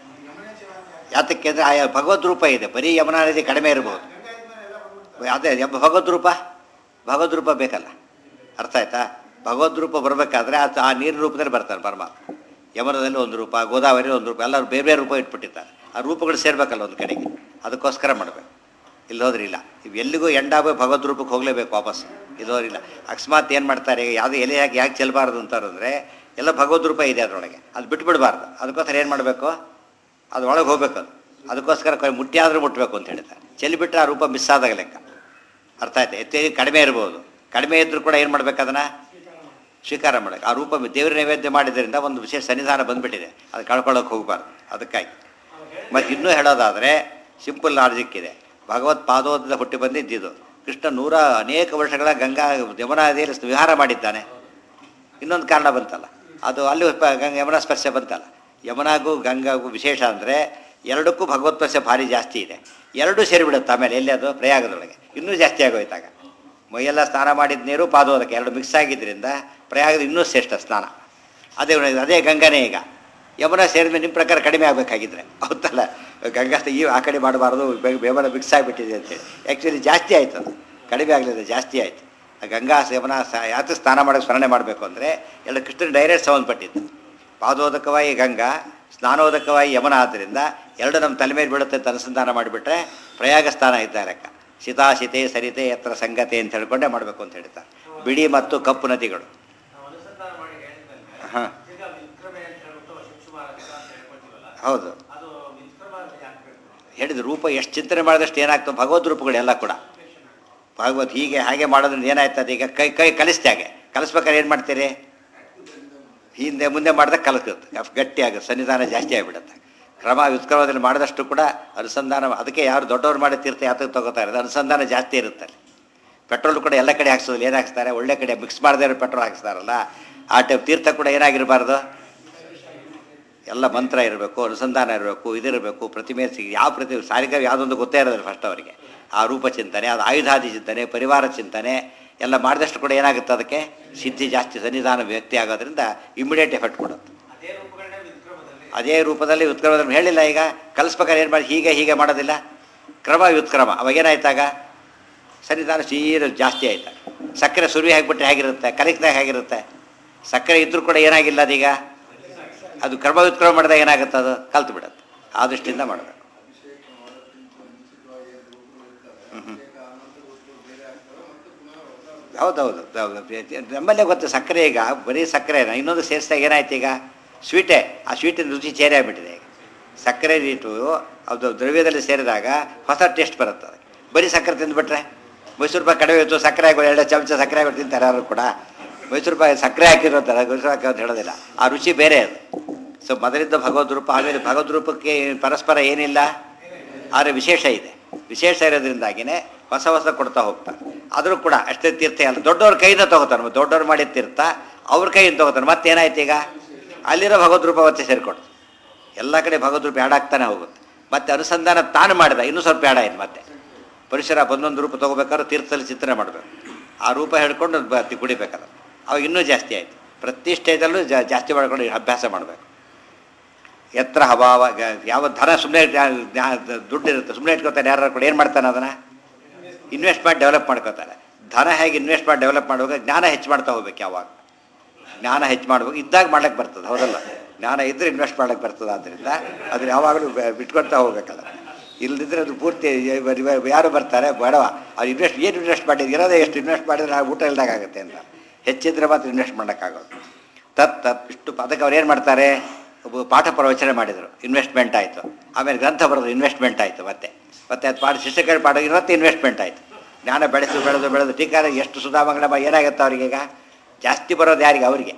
ಯಾತಕ್ಕೆ ಅಂದರೆ ಆಯಾ ಭಗವದ್ ರೂಪ ಇದೆ ಬರೀ ಯಮುನಾ ನದಿ ಕಡಿಮೆ ಇರ್ಬೋದು ಅದೇ ಯಮ- ಭಗವದ್ ರೂಪ ಭಗವದ್ ರೂಪ ಬೇಕಲ್ಲ ಅರ್ಥ ಆಯ್ತಾ ಭಗವದ್ ರೂಪ ಬರಬೇಕಾದ್ರೆ ಅದು ಆ ನೀರಿನ ರೂಪದಲ್ಲಿ ಬರ್ತಾರೆ ಪರಮಾತ್ಮ ಯಮನದಲ್ಲಿ ಒಂದು ರೂಪ ಗೋದಾವರಿ ಒಂದು ರೂಪ ಎಲ್ಲರೂ ಬೇರೆ ಬೇರೆ ರೂಪ ಇಟ್ಬಿಟ್ಟಿರ್ತಾರೆ ಆ ರೂಪಗಳು ಸೇರ್ಬೇಕಲ್ಲ ಒಂದು ಕಡೆಗೆ ಅದಕ್ಕೋಸ್ಕರ ಮಾಡಬೇಕು ಇಲ್ಲಿ ಹೋದ್ರೆ ಇಲ್ಲ ಇವು ಎಲ್ಲಿಗೂ ಎಂಡಾಗ ಭಗವದ್ ರೂಪಕ್ಕೆ ಹೋಗಲೇಬೇಕು ವಾಪಸ್ ಇಲ್ಲೋರಿಲ್ಲ ಅಕಸ್ಮಾತ್ ಏನು ಮಾಡ್ತಾರೆ ಯಾವುದೇ ಎಲೆ ಯಾಕೆ ಯಾಕೆ ಚೆಲ್ಲಬಾರ್ದು ಅಂತಾರಂದರೆ ಎಲ್ಲ ಭಗವದ್ ರೂಪ ಇದೆ ಅದರೊಳಗೆ ಅದು ಬಿಟ್ಬಿಡಬಾರ್ದು ಅದಕ್ಕೋಸ್ಕರ ಏನು ಮಾಡಬೇಕು ಅದು ಒಳಗೆ ಹೋಗ್ಬೇಕು ಅದು ಅದಕ್ಕೋಸ್ಕರ ಕೊಯ್ ಮುಟ್ಟಿ ಆದರೂ ಮುಟ್ಟಬೇಕು ಅಂತ ಹೇಳ್ತಾರೆ ಚೆಲ್ಲಿಬಿಟ್ರೆ ಆ ರೂಪ ಮಿಸ್ ಆದಾಗ ಲೆಕ್ಕ ಅರ್ಥ ಆಯ್ತು ಎತ್ತೆ ಕಡಿಮೆ ಇರ್ಬೋದು ಕಡಿಮೆ ಇದ್ದರೂ ಕೂಡ ಏನು ಮಾಡ್ಬೇಕು ಅದನ್ನು ಸ್ವೀಕಾರ ಮಾಡಬೇಕು ಆ ರೂಪ ದೇವರ ನೈವೇದ್ಯ ಮಾಡಿದ್ರಿಂದ ಒಂದು ವಿಶೇಷ ಸನ್ನಿಧಾನ ಬಂದ್ಬಿಟ್ಟಿದೆ ಅದು ಕಳ್ಕೊಳ್ಳೋಕೆ ಹೋಗಬಾರ್ದು ಅದಕ್ಕಾಗಿ ಮತ್ತು ಇನ್ನೂ ಹೇಳೋದಾದರೆ ಸಿಂಪಲ್ ಲಾಜಿಕ್ ಇದೆ ಭಗವತ್ ಪಾದೋದದ ಹುಟ್ಟಿ ಬಂದಿದ್ದಿದ್ದು ಕೃಷ್ಣ ನೂರ ಅನೇಕ ವರ್ಷಗಳ ಗಂಗಾ ಯಮುನಾ ನದಿಯಲ್ಲಿ ವಿಹಾರ ಮಾಡಿದ್ದಾನೆ ಇನ್ನೊಂದು ಕಾರಣ ಬಂತಲ್ಲ ಅದು ಅಲ್ಲಿ ಪ- ಗಂಗ ಯಮುನಾ ಸ್ಪರ್ಶ ಬಂತಲ್ಲ ಯಮುನಾಗೂ ಗಂಗಾಗೂ ವಿಶೇಷ ಅಂದರೆ ಎರಡಕ್ಕೂ ಭಗವತ್ ಸ್ಪರ್ಶ ಭಾರಿ ಜಾಸ್ತಿ ಇದೆ ಎರಡೂ ಸೇರಿಬಿಡುತ್ತೆ ಆಮೇಲೆ ಎಲ್ಲಿ ಅದು ಪ್ರಯಾಗದೊಳಗೆ ಇನ್ನೂ ಜಾಸ್ತಿ ಆಗೋಯ್ತಾಗ ಮೈಯೆಲ್ಲ ಸ್ನಾನ ಮಾಡಿದ ನೀರು ಪಾದೋದಕ್ಕೆ ಎರಡು ಮಿಕ್ಸ್ ಆಗಿದ್ದರಿಂದ ಪ್ರಯಾಗದ ಇನ್ನೂ ಶ್ರೇಷ್ಠ ಸ್ನಾನ ಅದೇ ಅದೇ ಗಂಗಾನೇ ಈಗ ಯಮುನಾ ಸೇರಿದ್ಮೇಲೆ ನಿಮ್ಮ ಪ್ರಕಾರ ಕಡಿಮೆ ಆಗಬೇಕಾಗಿದ್ರೆ ಹೌದಲ್ಲ ಗಂಗಾ ತ- ಈ ಆ ಕಡೆ ಮಾಡಬಾರ್ದು ಬೇವನ ಮಿಕ್ಸ್ ಆಗಿಬಿಟ್ಟಿದೆ ಅಂತೇಳಿ ಆ್ಯಕ್ಚುಲಿ ಜಾಸ್ತಿ ಆಯ್ತು ಅದು ಕಡಿಮೆ ಆಗಲಿಲ್ಲ ಜಾಸ್ತಿ ಆಯಿತು ಆ ಗಂಗಾ ಯಮುನಾ ಸ ಯಾಕೆ ಸ್ನಾನ ಮಾಡೋಕ್ಕೆ ಸ್ಮರಣೆ ಮಾಡಬೇಕು ಅಂದರೆ ಎಲ್ಲ ಕೃಷ್ಣನ ಡೈರೆಕ್ಟ್ ಸಂಬಂಧಪಟ್ಟಿದ್ದು ಪಾದೋದಕವಾಗಿ ಗಂಗಾ ಸ್ನಾನೋದಕವಾಗಿ ಯಮನ ಆದ್ದರಿಂದ ಎರಡು ನಮ್ಮ ತಲೆ ಮೇಲೆ ಬೀಳುತ್ತೆ ಅಂತ ಅನುಸಂಧಾನ ಮಾಡಿಬಿಟ್ರೆ ಪ್ರಯಾಗ ಸ್ಥಾನ ಇದ್ದ ಲೆಕ್ಕ ಶಿತಾಶಿತೆ ಸರಿತೆ ಎತ್ತರ ಸಂಗತೆ ಅಂತ ಹೇಳ್ಕೊಂಡೇ ಮಾಡಬೇಕು ಅಂತ ಹೇಳ್ತಾರೆ ಬಿಳಿ ಮತ್ತು ಕಪ್ಪು ನದಿಗಳು ನಾವು ಅನುಸಂಧಾನ ಮಾಡಿ ಹೇಳಿದ್ಮೇಲೆ ಹಾಂ ಈಗ ವಿಕ್ರಮೆ ಅಂತ ಹೇಳ್ಬಿಟ್ಟು ಶಿವಕುಮಾರ ಅಂತ ಹೇಳ್ಕೊಳ್ತೀವಲ್ಲ ಹೌದು ಅದು ವಿಕ್ರಮ ಅಂತ ಯಾಕೆ ಬೇಕು ಹೇಳಿದ ರೂಪ ಎಷ್ಟು ಚಿಂತನೆ ಮಾಡಿದಷ್ಟು ಏನಾಗ್ತದೆ ಭಗವದ್ ರೂಪಗಳೆಲ್ಲ ಕೂಡ ಭಗವತ್ ಹೀಗೆ ಹಾಗೆ ಮಾಡೋದ್ರಿಂದ ಏನಾಯ್ತದೆ ಈಗ ಕೈ ಕೈ ಕಲಿಸ್ತೆ ಹಾಗೆ ಕಲಿಸ್ಬೇಕಾದ್ರೆ ಏನು ಮಾಡ್ತೀರಿ ಹಿಂದೆ ಮುಂದೆ ಮಾಡಿದಾಗ ಕಲಿಸುತ್ತೆ ಗಟ್ಟಿ ಆಗುತ್ತೆ ಸನ್ನಿಧಾನ ಜಾಸ್ತಿ ಆಗಿಬಿಡುತ್ತೆ ಕ್ರಮ ವ್ಯುತ್ಕ್ರಮದಲ್ಲಿ ಮಾಡಿದಷ್ಟು ಕೂಡ ಅನುಸಂಧಾನ ಅದಕ್ಕೆ ಯಾರು ದೊಡ್ಡವ್ರು ಮಾಡಿ ತೀರ್ಥ ಯಾತಕ್ಕೆ ತಗೋತಾ ಇರೋದು ಅನುಸಂಧಾನ ಜಾಸ್ತಿ ಇರುತ್ತೆ ಅಲ್ಲಿ ಪೆಟ್ರೋಲ್ ಕೂಡ ಎಲ್ಲ ಕಡೆ ಹಾಕ್ಸೋದಿಲ್ಲ ಏನು ಹಾಕ್ಸ್ತಾರೆ ಒಳ್ಳೆ ಕಡೆ ಮಿಕ್ಸ್ ಮಾಡದೇ ಇರೋ ಪೆಟ್ರೋಲ್ ಹಾಕ್ಸ್ತಾರಲ್ಲ ಆ ಟೈಪ್ ತೀರ್ಥ ಕೂಡ ಏನಾಗಿರಬಾರ್ದು ಎಲ್ಲ ಮಂತ್ರ ಇರಬೇಕು ಅನುಸಂಧಾನ ಇರಬೇಕು ಇದಿರಬೇಕು ಪ್ರತಿಮೆ ಸಿಗಿ ಯಾವ ಪ್ರತಿ ಸಾರಿಗೆ ಯಾವುದೊಂದು ಗೊತ್ತೇ ಇರೋದಿಲ್ಲ ಫಸ್ಟ್ ಅವರಿಗೆ ಆ ರೂಪ ಚಿಂತನೆ ಅದು ಆಯುಧಾದಿ ಚಿಂತನೆ ಪರಿವಾರ ಚಿಂತನೆ ಎಲ್ಲ ಮಾಡಿದಷ್ಟು ಕೂಡ ಏನಾಗುತ್ತೆ ಅದಕ್ಕೆ ಸಿದ್ಧಿ ಜಾಸ್ತಿ ಸನ್ನಿಧಾನ ವ್ಯಕ್ತಿ ಆಗೋದ್ರಿಂದ ಇಮಿಡಿಯೇಟ್ ಎಫೆಕ್ಟ್ ಕೊಡುತ್ತೆ ಅದೇ ರೂಪಗಳನ್ನೇ ವಿಕ್ರಮದಲ್ಲಿ ಅದೇ ರೂಪದಲ್ಲಿ ಉತ್ಕ್ರಮದಲ್ಲಿ ಹೇಳಿಲ್ಲ ಈಗ ಕಲಿಸ್ಬೇಕಾದ್ರೆ ಏನು ಮಾಡಿ ಹೀಗೆ ಹೀಗೆ ಮಾಡೋದಿಲ್ಲ ಕ್ರಮ ವ್ಯುತ್ಕ್ರಮ ಅವಾಗೇನಾಯ್ತಾಗ ಸನ್ನಿಧಾನ ಸೀರ ಜಾಸ್ತಿ ಆಯ್ತಾಗ ಸಕ್ಕರೆ ಸುರುವಿ ಹಾಕಿಬಿಟ್ರೆ ಹೇಗಿರುತ್ತೆ ಕಲಿಕ್ದಾಗ ಹೇಗಿರುತ್ತೆ ಸಕ್ಕರೆ ಇದ್ರೂ ಕೂಡ ಏನಾಗಿಲ್ಲ ಅದೀಗ ಅದು ಕ್ರಮ ವಿತ್ಕ್ರಮ ಮಾಡಿದಾಗ ಏನಾಗುತ್ತೆ ಅದು ಕಲ್ತು ಬಿಡುತ್ತೆ ಆ ದೃಷ್ಟಿಯಿಂದ ಮಾಡಬೇಕು ಹೌದೌದು ಹೌದು. ನಮ್ಮಲ್ಲೇ ಗೊತ್ತು ಸಕ್ಕರೆ ಈಗ ಬರೀ ಸಕ್ಕರೆ ಇನ್ನೊಂದು ಸೇರಿಸಿದಾಗ ಏನಾಯ್ತು ಈಗ ಸ್ವೀಟೇ ಆ ಸ್ವೀಟಿನ ರುಚಿ ಚೇರೆ ಆಗಿಬಿಟ್ಟಿದೆ ಈಗ ಸಕ್ಕರೆ ನೀಟು ಅದು ದ್ರವ್ಯದಲ್ಲಿ ಸೇರಿದಾಗ ಹೊಸ ಟೇಸ್ಟ್ ಬರುತ್ತೆ ಅದಕ್ಕೆ ಬರೀ ಸಕ್ಕರೆ ತಿಂದುಬಿಟ್ರೆ ಮೈಸೂರು ಪಾಕ್ ಕಡಿಮೆ ಇತ್ತು ಸಕ್ಕರೆ ಹಾಕಿ ಎರಡು ಚಮಚ ಸಕ್ಕರೆ ಹಾಕಿ ತಿಂತಾರೆ ಯಾರು ಕೂಡ ಮೈಸೂರು ಪಾಕ್ ಸಕ್ಕರೆ ಹಾಕಿರೋತಾರೆ ಮೈಸೂರು ಹಾಕಿ ಅಂತ ಹೇಳೋದಿಲ್ಲ ಆ ರುಚಿ ಬೇರೆ ಅದು ಸೊ ಮೊದಲಿದ್ದ ಭಗವದ್ ರೂಪ ಆಮೇಲೆ ಭಗವದ್ ರೂಪಕ್ಕೆ ಪರಸ್ಪರ ಏನಿಲ್ಲ ಆದರೆ ವಿಶೇಷ ಇದೆ ವಿಶೇಷ ಇರೋದ್ರಿಂದಾಗಿನೇ ಹೊಸ ಹೊಸ ಕೊಡ್ತಾ ಹೋಗ್ತಾರೆ ಆದರೂ ಕೂಡ ಅಷ್ಟೇ ತೀರ್ಥ ಅಲ್ಲ ದೊಡ್ಡವ್ರ ಕೈಯಿಂದ ತಗೋತಾನೆ ದೊಡ್ಡವ್ರು ಮಾಡಿದ ತೀರ್ಥ ಅವ್ರ ಕೈಯಿಂದ ತಗೋತಾನೆ ಮತ್ತೇನಾಯ್ತು ಈಗ ಅಲ್ಲಿರೋ ಭಗವದ್ ರೂಪ ಮತ್ತೆ ಸೇರಿಕೊಡ್ತು ಎಲ್ಲ ಕಡೆ ಭಗವದ್ ರೂಪ ಆ್ಯಡ್ ಆಗ್ತಾನೆ ಹೋಗುತ್ತೆ ಮತ್ತೆ ಅನುಸಂಧಾನ ತಾನು ಮಾಡಿದ ಇನ್ನೂ ಸ್ವಲ್ಪ ಆ್ಯಡ್ ಆಯ್ತು ಮತ್ತೆ ಪರಿಸರ ಒಂದೊಂದು ರೂಪ ತೊಗೋಬೇಕಾದ್ರೆ ತೀರ್ಥದಲ್ಲಿ ಚಿತ್ರಣ ಮಾಡಬೇಕು ಆ ರೂಪ ಹೇಳ್ಕೊಂಡು ಬ- ಕುಡಿಬೇಕಾದ್ರೆ ಅವಾಗ ಇನ್ನೂ ಜಾಸ್ತಿ ಆಯಿತು ಪ್ರತಿ ಸ್ಟೇಜಲ್ಲೂ ಜಾ- ಜಾಸ್ತಿ ಮಾಡ್ಕೊಂಡು ಅಭ್ಯಾಸ ಮಾಡಬೇಕು ಎತ್ತರ ಅಭಾವ ಗ- ಯಾವ ಧನ ಸುಮ್ಮನೆ ದುಡ್ಡು ಇರುತ್ತೆ ಸುಮ್ಮನೆ ಇಟ್ಕೋತಾನೆ ಯಾರು ಕೂಡ ಏನು ಮಾಡ್ತಾನೆ ಅದನ್ನು ಇನ್ವೆಸ್ಟ್ ಮಾಡಿ ಡೆವಲಪ್ ಮಾಡ್ಕೋತಾರೆ ಧನ ಹೇಗೆ ಇನ್ವೆಸ್ಟ್ ಮಾಡಿ ಡೆವಲಪ್ ಮಾಡುವಾಗ ಜ್ಞಾನ ಹೆಚ್ಚು ಮಾಡ್ತಾ ಹೋಗ್ಬೇಕು ಯಾವಾಗ ಜ್ಞಾನ ಹೆಚ್ಚು ಮಾಡ್ಬೇಕು ಇದ್ದಾಗ ಮಾಡ್ಲಿಕ್ಕೆ ಬರ್ತದೆ ಹೌದಲ್ಲ ಜ್ಞಾನ ಇದ್ರೆ ಇನ್ವೆಸ್ಟ್ ಮಾಡ್ಲಿಕ್ಕೆ ಬರ್ತದೆ ಆದ್ದರಿಂದ ಅದನ್ನ ಯಾವಾಗಲೂ ಬ- ಬಿಟ್ಕೊಳ್ತಾ ಹೋಗ್ಬೇಕಲ್ಲ ಇಲ್ಲದಿದ್ರೆ ಅದು ಪೂರ್ತಿ ಇವ- ಇವ- ಯಾರು ಬರ್ತಾರೆ ಬೇಡವ ಅವ್ರು ಇನ್ವೆಸ್ಟ್ ಏನು ಇನ್ವೆಸ್ಟ್ ಮಾಡಿದ್ರು ಇರೋದೇ ಎಷ್ಟು ಇನ್ವೆಸ್ಟ್ ಮಾಡಿದ್ರೆ ನಾವು ಊಟ ಇಲ್ದಾಗ ಆಗುತ್ತೆ ಅಂತ ಹೆಚ್ಚಿದ್ರೆ ಮಾತ್ರ ಇನ್ವೆಸ್ಟ್ ಮಾಡೋಕ್ಕಾಗೋದು ತತ್ ತತ್ ಇಷ್ಟು ಅದಕ್ಕೆ ಅವ್ರು ಏನು ಮಾಡ್ತಾರೆ ಒಬ್ಬ ಪಾಠ ಪ್ರವಚನ ಮಾಡಿದರು ಇನ್ವೆಸ್ಟ್ಮೆಂಟ್ ಆಯಿತು ಆಮೇಲೆ ಗ್ರಂಥ ಬರೋದು ಇನ್ವೆಸ್ಟ್ಮೆಂಟ್ ಆಯಿತು ಮತ್ತೆ ಮತ್ತೆ ಅದು ಪಾಠ ಶಿಕ್ಷಕರ ಪಾಠ ಮತ್ತೆ ಇನ್ವೆಸ್ಟ್ಮೆಂಟ್ ಆಯಿತು ಜ್ಞಾನ ಬೆಳೆದು ಬೆಳೆದು ಬೆಳೆದು ಟೀಕಾರ ಎಷ್ಟು ಸುಧಾಮಂಗಲ ಏನಾಗುತ್ತೆ ಅವರಿಗೆ ಈಗ ಜಾಸ್ತಿ ಬರೋದು ಯಾರಿಗೆ ಅವರಿಗೆ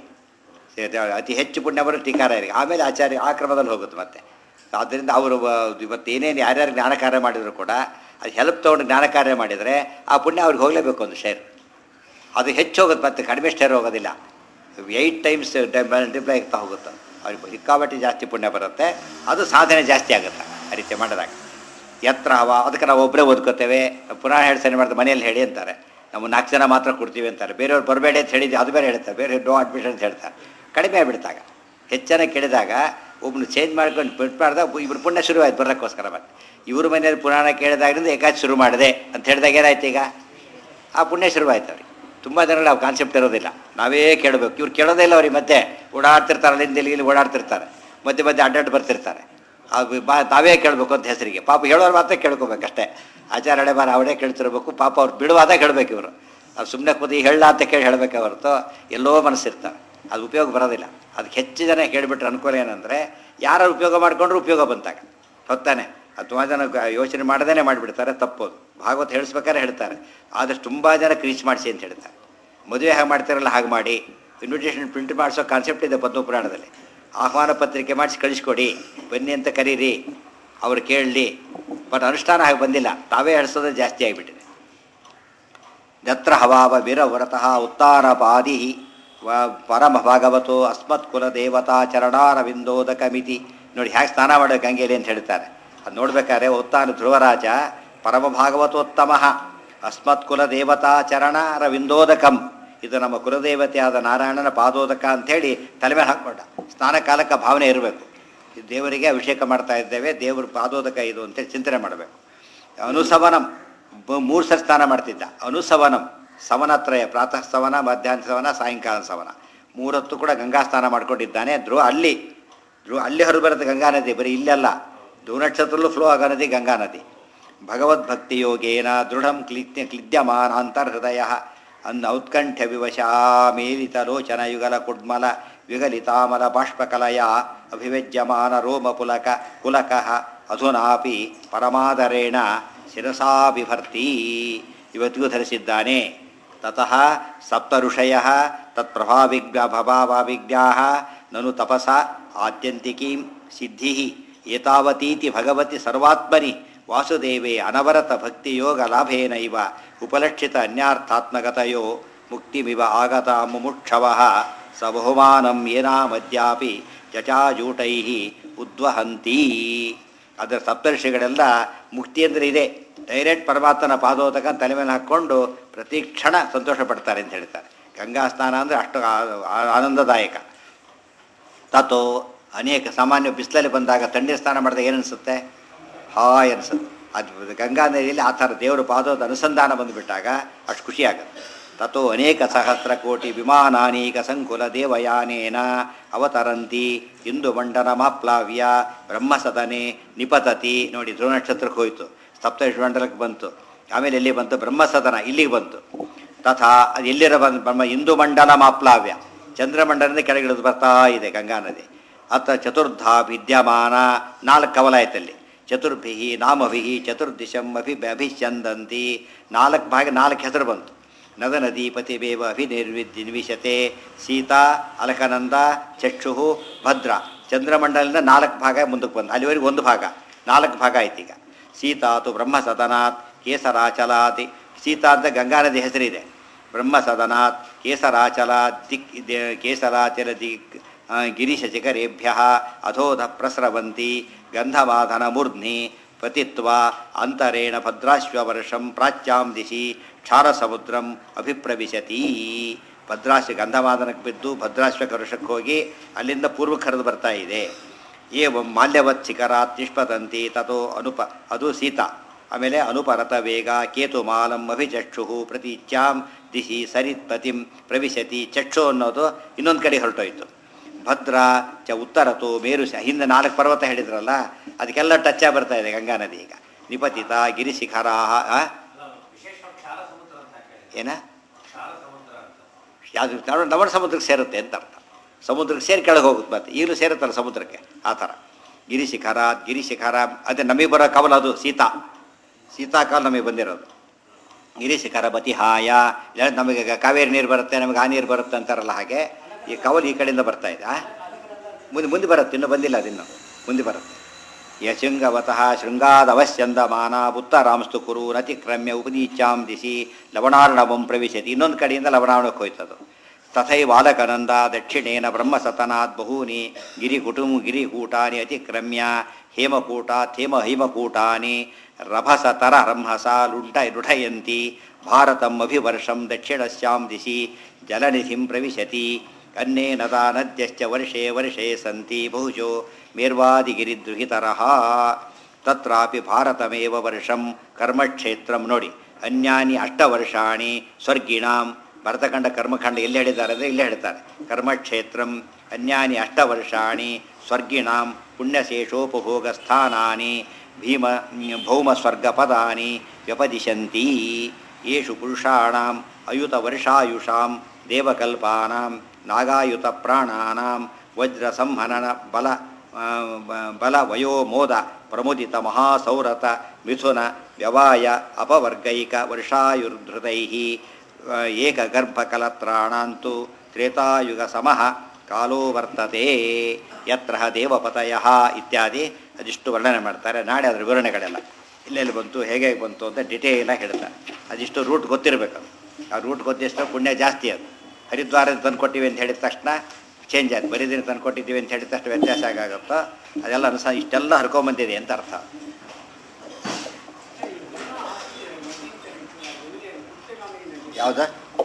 ಅತಿ ಹೆಚ್ಚು ಪುಣ್ಯ ಬರೋದು ಟೀಕಾರರಿಗೆ ಆಮೇಲೆ ಆಚಾರ್ಯ ಆ ಕ್ರಮದಲ್ಲಿ ಹೋಗುತ್ತೆ ಮತ್ತೆ ಆದ್ದರಿಂದ ಅವರು ಇವತ್ತು ಏನೇನು ಯಾರ್ಯಾರು ಜ್ಞಾನ ಕಾರ್ಯ ಮಾಡಿದ್ರು ಕೂಡ ಅದು ಹೆಲ್ಪ್ ತೊಗೊಂಡು ಜ್ಞಾನ ಕಾರ್ಯ ಮಾಡಿದರೆ ಆ ಪುಣ್ಯ ಅವ್ರಿಗೆ ಹೋಗಲೇಬೇಕು ಒಂದು ಶೇರ್ ಅದು ಹೆಚ್ಚು ಹೋಗುತ್ತೆ ಮತ್ತೆ ಕಡಿಮೆ ಶೇರ್ ಹೋಗೋದಿಲ್ಲ ಏಯ್ಟ್ ಟೈಮ್ಸ್ ಮಲ್ಟಿಪ್ಲೈ ಆಗ್ತಾ ಹೋಗುತ್ತೆ ಅವ್ರಿಗೆ ಸಿಕ್ಕಾಬಟ್ಟಿ ಜಾಸ್ತಿ ಪುಣ್ಯ ಬರುತ್ತೆ ಅದು ಸಾಧನೆ ಜಾಸ್ತಿ ಆಗುತ್ತೆ ಆ ರೀತಿ ಮಾಡಿದಾಗ ಎತ್ತರ ಹವ ಅದಕ್ಕೆ ನಾವು ಒಬ್ಬರೇ ಓದ್ಕೋತೇವೆ ಪುನಃ ಹೇಳ್ತಾನೆ ಮಾಡ್ತಾರೆ ಮನೆಯಲ್ಲಿ ಹೇಳಿ ಅಂತಾರೆ ನಾವು ನಾಲ್ಕು ಜನ ಮಾತ್ರ ಕೊಡ್ತೀವಿ ಅಂತಾರೆ ಬೇರೆಯವ್ರು ಬರಬೇಡಿ ಅಂತ ಹೇಳಿದ್ದು ಅದು ಬೇರೆ ಹೇಳ್ತಾರೆ ಬೇರೆ ನೋ ಅಡ್ಮಿಷನ್ ಅಂತ ಹೇಳ್ತಾರೆ ಕಡಿಮೆ ಆಗಿಬಿಡ್ತಾಗ ಹೆಚ್ಚನ ಕೇಳಿದಾಗ ಒಬ್ಬನು ಚೇಂಜ್ ಮಾಡ್ಕೊಂಡು ಬಿಟ್ಟು ಮಾಡಿದಾಗ ಇವ್ರ ಪುಣ್ಯ ಶುರುವಾಯ್ತು ಬರೋಕ್ಕೋಸ್ಕರ ಮತ್ತೆ ಇವ್ರ ಮನೆಯಲ್ಲಿ ಪುರಾಣ ಕೇಳಿದಾಗಿಂದ ಏಕಾಚ್ ಶುರು ಮಾಡಿದೆ ಅಂತ ಹೇಳಿದಾಗ ಏನಾಯ್ತು ಈಗ ಆ ಪುಣ್ಯ ಶುರುವಾಯ್ತು ಅವ್ರಿಗೆ ತುಂಬ ಜನರಲ್ಲಿ ಆ ಕಾನ್ಸೆಪ್ಟ್ ಇರೋದಿಲ್ಲ ನಾವೇ ಕೇಳಬೇಕು ಇವ್ರು ಕೇಳೋದೇ ಇಲ್ಲ ಅವ್ರಿಗೆ ಮತ್ತೆ ಓಡಾಡ್ತಿರ್ತಾರೆ ಅಲ್ಲಿಂದ ಇಲ್ಲಿ ಇಲ್ಲಿ ಓಡಾಡ್ತಿರ್ತಾರೆ ಮಧ್ಯೆ ಮಧ್ಯೆ ಅಡ್ಡಾಡ್ ಬರ್ತಿರ್ತಾರೆ ಅದು ಬಾ ತಾವೇ ಕೇಳಬೇಕು ಅಂತ ಹೆಸರಿಗೆ ಪಾಪ ಹೇಳೋರು ಮಾತ್ರ ಕೇಳ್ಕೊಬೇಕಷ್ಟೇ ಆಚಾರ ಹಳೆ ಬಾರ ಅವಳೇ ಕೇಳ್ತಿರ್ಬೇಕು ಪಾಪ ಅವ್ರು ಬಿಡುವಾದಾಗ ಹೇಳಬೇಕು ಇವರು ಅದು ಸುಮ್ಮನೆ ಕೂತಿ ಹೇಳ ಅಂತ ಕೇಳಿ ಹೇಳಬೇಕೆ ಹೊರತು ಎಲ್ಲೋ ಮನಸ್ಸಿರ್ತಾರೆ ಅದು ಉಪಯೋಗ ಬರೋದಿಲ್ಲ ಅದಕ್ಕೆ ಹೆಚ್ಚು ಜನ ಕೇಳಿಬಿಟ್ರೆ ಅನುಕೂಲ ಏನಂದರೆ ಯಾರು ಉಪಯೋಗ ಮಾಡ್ಕೊಂಡ್ರು ಉಪಯೋಗ ಬಂತಾಗ ಹೊತ್ತಾನೆ ಅದು ತುಂಬ ಜನ ಗ- ಯೋಚನೆ ಮಾಡದೇ ಮಾಡಿಬಿಡ್ತಾರೆ ತಪ್ಪೋದು ಭಾಗವತ ಹೇಳಿಸ್ಬೇಕಾದ್ರೆ ಹೇಳ್ತಾರೆ ಆದಷ್ಟು ತುಂಬ ಜನ ರೀಚ್ ಮಾಡಿಸಿ ಅಂತ ಹೇಳ್ತಾರೆ ಮದುವೆ ಹಾಗೆ ಮಾಡ್ತಾರಲ್ಲ ಹಾಗೆ ಮಾಡಿ ಇನ್ವಿಟೇಷನ್ ಪ್ರಿಂಟ್ ಮಾಡಿಸೋ ಕಾನ್ಸೆಪ್ಟ್ ಇದೆ ಪದ್ಮ ಪುರಾಣದಲ್ಲಿ ಆಹ್ವಾನ ಪತ್ರಿಕೆ ಮಾಡಿಸಿ ಕಳಿಸ್ಕೊಡಿ ಬನ್ನಿ ಅಂತ ಕರೀರಿ ಅವ್ರು ಕೇಳಲಿ ಬಟ್ ಅನುಷ್ಠಾನ ಹಾಗೆ ಬಂದಿಲ್ಲ ತಾವೇ ಹೇಳಿಸೋದು ಜಾಸ್ತಿ ಆಗಿಬಿಟ್ಟಿದೆ ಯತ್ರ ಹವಾವ ವೀರವ್ರತಃ ಉತ್ತಾನಪಾದಿ ವ ಪರಮ ಭಾಗವತೋ ಅಸ್ಮತ್ ಕುಲ ದೇವತಾ ಚರಣಾರವಿಂದೋದಕ ಮಿತಿ ನೋಡಿ ಹೇಗೆ ಸ್ನಾನ ಮಾಡೋ ಗಂಗೆಯಲ್ಲಿ ಅಂತ ಹೇಳ್ತಾರೆ ಅದು ನೋಡ್ಬೇಕಾದ್ರೆ ಉತ್ತಾನ ಧ್ರುವರಾಜ ಪರಮ ಭಾಗವತೋತ್ತಮ ಅಸ್ಮತ್ ಕುಲ ದೇವತಾ ಚರಣಾರವಿಂದೋದಕಂ ಇದು ನಮ್ಮ ಕುಲದೇವತೆಯಾದ ನಾರಾಯಣನ ಪಾದೋದಕ ಅಂಥೇಳಿ ತಲೆ ಮೇಲೆ ಹಾಕ್ಕೊಂಡ ಸ್ನಾನ ಕಾಲಕ್ಕೆ ಭಾವನೆ ಇರಬೇಕು ಇದು ದೇವರಿಗೆ ಅಭಿಷೇಕ ಮಾಡ್ತಾ ಇದ್ದೇವೆ ದೇವ್ರ ಪಾದೋದಕ ಇದು ಅಂತೇಳಿ ಚಿಂತನೆ ಮಾಡಬೇಕು ಅನುಸವನಂ ಬ- ಮೂರು ಸರಿ ಸ್ನಾನ ಮಾಡ್ತಿದ್ದ ಅನುಸವನಂ ಸವನತ್ರಯ ಪ್ರಾತಃ ಸವನ ಮಧ್ಯಾಹ್ನ ಸವನ ಸಾಯಂಕಾಲ ಸವನ ಮೂರತ್ತು ಕೂಡ ಗಂಗಾ ಸ್ನಾನ ಮಾಡ್ಕೊಂಡಿದ್ದಾನೆ ಧ್ರುವ ಅಲ್ಲಿ ಧ್ರುವ ಅಲ್ಲಿ ಹೊರಬರುತ್ತೆ ಬರುತ್ತೆ ಗಂಗಾ ನದಿ ಬರೀ ಇಲ್ಲೆಲ್ಲ ಧ್ರುವನಕ್ಷತ್ರಲ್ಲೂ ಫ್ಲೋ ಆಗೋ ನದಿ ಗಂಗಾ ನದಿ ಭಗವದ್ಭಕ್ತಿ ಯೋಗೇನ ದೃಢಂ ಕ್ಲಿತ್ಯ ಕ್ಲಿದ್ಯಮಾನ ಅಂತರ್ಹೃದಯ ಅನ್ನ ಔತ್ಕಂಠ್ಯ ವಿವಶ ಮೇಲಿತ ಲೋಚನ ಯುಗಲ ಕುಡ್ಮಲ ವಿಗಲಿತಾಮಲ ಬಾಷ್ಪಕಲಯ ಅಭಿವ್ಯಜ್ಯಮಾನ ರೋಮ ಪುಲಕ ಪುಲಕಃ ಅಧುನಾಪಿ ಪರಮಾದರೇಣ ಶಿರಸಾ ಬಿಭರ್ತಿ ಇವತ್ತಿಗೂ ಧರಿಸಿದ್ದಾನೆ ತತಃ ಸಪ್ತ ಋಷಯ ತತ್ಪ್ರಭಾವಿಜ್ಞ ಭಭಾವಾವಿಜ್ಞಾ ನನು ತಪಸ ಆತ್ಯಂತಿಕೀಂ ಸಿದ್ಧಿ ಏತಾವತೀತಿ ಭಗವತಿ ಸರ್ವಾತ್ಮನಿ ವಾಸುದೇವೇ ಅನವರತ ಭಕ್ತಿಯೋಗ ಲಾಭೇನ ಇವ ಉಪಲಕ್ಷಿತ ಅನ್ಯಾರ್ಥಾತ್ಮಗತಯೋ ಮುಕ್ತಿಮಿವ ಆಗತ ಮುಮುಕ್ಷವ ಸ ಬಹುಮಾನಂ ಏನಾಮದ್ಯಾಪಿ ಜಟಾಜೂಟೈ ಉದ್ವಹಂತಿ ಅದರ ಸಪ್ತರ್ಷಿಗಳೆಲ್ಲ ಮುಕ್ತಿ ಅಂದರೆ ಇದೆ ಡೈರೆಕ್ಟ್ ಪರಮಾತ್ಮನ ಪಾದೋದಕ ತಲೆ ಮೇಲೆ ಹಾಕ್ಕೊಂಡು ಪ್ರತಿ ಕ್ಷಣ ಸಂತೋಷ ಪಡ್ತಾರೆ ಅಂತ ಹೇಳ್ತಾರೆ ಗಂಗಾ ಸ್ನಾನ ಅಂದರೆ ಅಷ್ಟು ಆ- ಆ- ಆನಂದದಾಯಕ ತತೋ ಅನೇಕ ಸಾಮಾನ್ಯ ಬಿಸಿಲಲ್ಲಿ ಬಂದಾಗ ತಣ್ಣೀರು ಸ್ನಾನ ಮಾಡಿದಾಗ ಏನು ಅನಿಸುತ್ತೆ ಹಾಯ್ ಅನಿಸುತ್ತೆ ಅದು ಗಂಗಾ ನದಿಯಲ್ಲಿ ಆ ಥರ ದೇವರ ಪಾದದ ಅನುಸಂಧಾನ ಬಂದುಬಿಟ್ಟಾಗ ಅಷ್ಟು ಖುಷಿ ಆಗುತ್ತೆ ತಥೋ ಅನೇಕ ಸಹಸ್ರ ಕೋಟಿ ವಿಮಾನಾನೀಕ ಸಂಕುಲ ದೇವಯಾನೇನ ಅವತರಂತಿ ಇಂದು ಮಂಡನಮಾಪ್ಲಾವ್ಯ ಬ್ರಹ್ಮಸದನೆ ನಿಪತತಿ ನೋಡಿ ಧ್ರುವ ನಕ್ಷತ್ರಕ್ಕೆ ಹೋಯಿತು ಸಪ್ತರ್ಷಿ ಮಂಡಲಕ್ಕೆ ಬಂತು ಆಮೇಲೆ ಎಲ್ಲಿ ಬಂತು ಬ್ರಹ್ಮಸದನ ಇಲ್ಲಿಗೆ ಬಂತು ತಥಾ ಅದು ಎಲ್ಲಿರ ಬಂದು ಬ್ರಹ್ಮ ಇಂದು ಮಂಡಲ ಮಾಪ್ಲಾವ್ಯ ಚಂದ್ರಮಂಡಲದಿಂದ ಕೆಳಗಿಳಿದು ಬರ್ತಾ ಇದೆ ಗಂಗಾ ನದಿ ಅತ್ತ ಚತುರ್ಧ ವಿದ್ಯಮಾನ ನಾಲ್ಕು ಕವಲಾಯ್ತಲ್ಲಿ ಚತುರ್ಭಿ ನಾಮಭಿ ಚತುರ್ದಿಶಂ ಅಭಿ ಅಭಿಚಂದಂತಿ ನಾಲ್ಕು ಭಾಗ ನಾಲ್ಕು ಹೆಸರು ಬಂತು ನದ ನದೀಪತಿ ಬೇವ ಅಭಿನಿರ್ವಿದ್ ನಿವಿಶತೆ ಸೀತಾ ಅಲಕನಂದ ಚಕ್ಷು ಭದ್ರ ಚಂದ್ರಮಂಡಲದಿಂದ ನಾಲ್ಕು ಭಾಗ ಮುಂದಕ್ಕೆ ಬಂತು ಅಲ್ಲಿವರೆಗೆ ಒಂದು ಭಾಗ ನಾಲ್ಕು ಭಾಗ ಆಯ್ತು ಈಗ ಸೀತಾತು ಬ್ರಹ್ಮಸದನಾತ್ ಕೇಸರಾಚಲಾತಿ ಸೀತಾ ಅಂತ ಗಂಗಾ ನದಿ ಹೆಸರಿದೆ ಬ್ರಹ್ಮಸದನಾತ್ ಕೇಸರಾಚಲ ದಿಕ್ ದೆ- ಕೇಸರಾಚಲ ದಿಕ್ ಆ, ಗಿರಿಶಚಿಕರೇಭ್ಯ ಅಧೋಧ ಪ್ರಸ್ರವಂತಿ ಗಂಧಮಾಧನ ಮೂರ್ಧ್ನಿ ಪತಿತ್ವ ಅಂತರೇಣ ಭದ್ರಾಶ್ವವರ್ಷಂ ಪ್ರಾಚ್ಯಾಂ ದಿಶಿ ಕ್ಷಾರಸಮುದ್ರಂ ಅಭಿಪ್ರವಿಶತಿ ಭದ್ರಾಶ್ವ ಗಂಧಮಾದನಕ್ಕೆ ಬಿದ್ದು ಭದ್ರಾಶ್ವ ಕರುಷಕ್ಕೆ ಹೋಗಿ ಅಲ್ಲಿಂದ ಪೂರ್ವಕ್ಕೆ ಹರಿದು ಬರ್ತಾ ಇದೆ ಏವಂ ಮಾಲ್ಯವತ್ ಶಿಖರಾತ್ ನಿಷ್ಪತಂತಿ ತಥೋ ಅನುಪ ಅದು ಸೀತಾ ಆಮೇಲೆ ಅನುಪರತ ವೇಗ ಕೇತುಮಾಲಂ ಅಭಿಚಕ್ಷು ಪ್ರತೀಚ್ಯಾಂ ದಿಶಿ ಸರಿತ್ಪತಿಂ ಪ್ರವಿಶತಿ ಚಕ್ಷು ಅನ್ನೋದು ಇನ್ನೊಂದು ಕಡೆ ಹೊರಟೋಯ್ತು ಭದ್ರ ಚ ಉತ್ತರತು ಮೇರು ಶ- ಹಿಂದೆ ನಾಲ್ಕು ಪರ್ವತ ಹೇಳಿದ್ರಲ್ಲ ಅದಕ್ಕೆಲ್ಲ ಟಚ್ ಬರ್ತಾ ಇದೆ ಗಂಗಾ ನದಿ ಈಗ ನಿಪತಿತ ಗಿರಿಶಿಖರಾಹ ಆ? ಅಲ್ಲ, ವಿಶೇಷವಾಗಿ ಕ್ಷಾರ ಸಮುದ್ರ ಅಂತ ಕೇಳಿದೆ ಏನ ಕ್ಷಾರ ಸಮುದ್ರ ಅಂತ ಯಾವುದು ನವ ನವಣ ಸಮುದ್ರಕ್ಕೆ ಸೇರುತ್ತೆ ಅಂತ ಅರ್ಥ ಸಮುದ್ರಕ್ಕೆ ಸೇರಿ ಕೆಳಗೆ ಹೋಗುತ್ತೆ ಮತ್ತೆ ಈಗಲೂ ಸೇರುತ್ತಲ್ಲ ಸಮುದ್ರಕ್ಕೆ ಆ ಥರ ಗಿರಿಶಿಖರ ಗಿರಿಶಿಖರ ಅದೇ ನಮಗೆ ಬರೋ ಕವಲ ಅದು ಸೀತಾ ಸೀತಾ ಕಾಲ ನಮಗೆ ಬಂದಿರೋದು ಗಿರಿಶಿಖರ ಬತಿಹಾಯ ಇಲ್ಲ ನಮಗೆ ಈಗ ಕಾವೇರಿ ನೀರು ಬರುತ್ತೆ ನಮಗೆ ಆ ನೀರು ಬರುತ್ತೆ ಅಂತಾರಲ್ಲ ಹಾಗೆ ಈ ಕವಲು ಈ ಕಡೆಯಿಂದ ಬರ್ತಾ ಇದೆ ಆ? ಮುಂದೆ ಮುಂದೆ ಬರುತ್ತೆ ಇನ್ನೂ ಬಂದಿಲ್ಲ ಅದಿನ್ನು ಮುಂದೆ ಬರುತ್ತೆ ಯಶೃಂಗವತಃ ಶೃಂಗಾದವಶ್ಯಂದಮಾನ ಉತ್ತರಾಂಸ್ತು ಕುರು ನತಿಕ್ರಮ್ಯ ಉಪನೀಚಾಂ ದಿಶಿ ಲವಣಾರ್ಣವಂ ಪ್ರವಿಶತಿ ಇನ್ನೊಂದು ಕಡೆಯಿಂದ ಲವಣಾರ್ಣಕ್ಕೆ ಹೋಯ್ತದು ತಥೈವಾಲಕನಂದ ದಕ್ಷಿಣೇನ ಬ್ರಹ್ಮಸತನಾತ್ ಬಹೂನಿ ಗಿರಿಕುಟುಂ ಗಿರಿಕೂಟಾನಿ ಅತಿಕ್ರಮ್ಯ ಹೇಮಕೂಟಾತ್ ಹೇಮ ಹೇಮಕೂಟಾನಿ ರಭಸತರ ರಂಹಸ ಲುಂಟ ಲುಢಯಂತಿ ಭಾರತಂ ಅಭಿವರ್ಷಂ ದಕ್ಷಿಣಸ್ಯಾಂ ದಿಶಿ ಜಲನಿಧಿಂ ಪ್ರವಿಶತಿ ಅನ್ಯೇ ನದಾ ನದ್ಯಶ್ಚ ವರ್ಷೇ ವರ್ಷೇ ಸಂತಿ ಬಹುಶೋ ಮೇರ್ವಾದಿಗಿರಿದ್ರುಹಿತರಃ ತತ್ರಾಪಿ ಭಾರತಮೇವ ವರ್ಷಂ ಕರ್ಮಕ್ಷೇತ್ರಂ ನೋಡಿ ಅನ್ಯಾನಿ ಅಷ್ಟವರ್ಷಾಣಿ ಸ್ವರ್ಗಿಣಾಂ ಭರತಖಂಡ ಕರ್ಮಖಂಡ ಎಲ್ಲಿ ಹೇಳಿದ್ದಾರೆ ಅಂದರೆ ಇಲ್ಲೇ ಹೇಳ್ತಾರೆ ಕರ್ಮಕ್ಷೇತ್ರಂ ಅನ್ಯಾನಿ ಅಷ್ಟವರ್ಷಾಣಿ ಸ್ವರ್ಗಿಣಾಂ ಪುಣ್ಯಶೇಷೋಪಭೋಗ ಸ್ಥಾನಾನಿ ಭೀಮ ಭೌಮ ಸ್ವರ್ಗಪದಾನಿ ವ್ಯಪದಿಶಂತಿ ಯೇಷು ಪುರುಷಾಣಾಂ ಅಯುತ ವರ್ಷಾಯುಷಾಂ ದೇವಕಲ್ಪಾನಾಂ ನಾಗಾಯುತ ಪ್ರಾಣಾನಾಂ ವಜ್ರ ಸಂಹನನ ಬಲ ಆ, ಬ- ಬಲ ವಯೋಮೋದ ಪ್ರಮುದಿತ ಮಹಾಸೌರತ ಮಿಥುನ ವ್ಯವಾಯ ಅಪವರ್ಗೈಕ ವರ್ಷಾಯುರ್ಧೃತೈ ಏಕಗರ್ಭಕಲತ್ರಾಣಾಂತು ತ್ರೇತಾಯುಗ ಸಮಃ ಕಾಲೋ ವರ್ತತೆ ಯತ್ರ ದೇವಪತಯ ಇತ್ಯಾದಿ ಅದಿಷ್ಟು ವರ್ಣನೆ ಮಾಡ್ತಾರೆ ನಾಳೆ ಅದರ ವಿವರಣೆಗಳೆಲ್ಲ ಎಲ್ಲೆಲ್ಲಿ ಬಂತು ಹೇಗೆ ಬಂತು ಅಂತ ಡಿಟೇಲಾಗಿ ಹೇಳ್ತಾರೆ ಅದಿಷ್ಟು ರೂಟ್ ಗೊತ್ತಿರಬೇಕು ಅದು. ಆ ರೂಟ್ ಗೊತ್ತಿಷ್ಟು ಪುಣ್ಯ ಜಾಸ್ತಿ ಅದು ಹರಿದ್ವಾರದ ತಂದು ಕೊಟ್ಟಿವಿ ಅಂತ ಹೇಳಿದ ತಕ್ಷಣ ಚೇಂಜ್ ಆಯ್ತು ಬರೀ ದಿನ ತಂದು ಕೊಟ್ಟಿದ್ದೀವಿ ಅಂತ ಹೇಳಿದ ತಕ್ಷಣ ವ್ಯತ್ಯಾಸ ಆಗಾಗುತ್ತೋ ಅದೆಲ್ಲ ಅನುಸ ಇಷ್ಟೆಲ್ಲ ಹರ್ಕೊಂಬಂದಿದೆ ಅಂತ ಅರ್ಥ ಯಾವ್ದ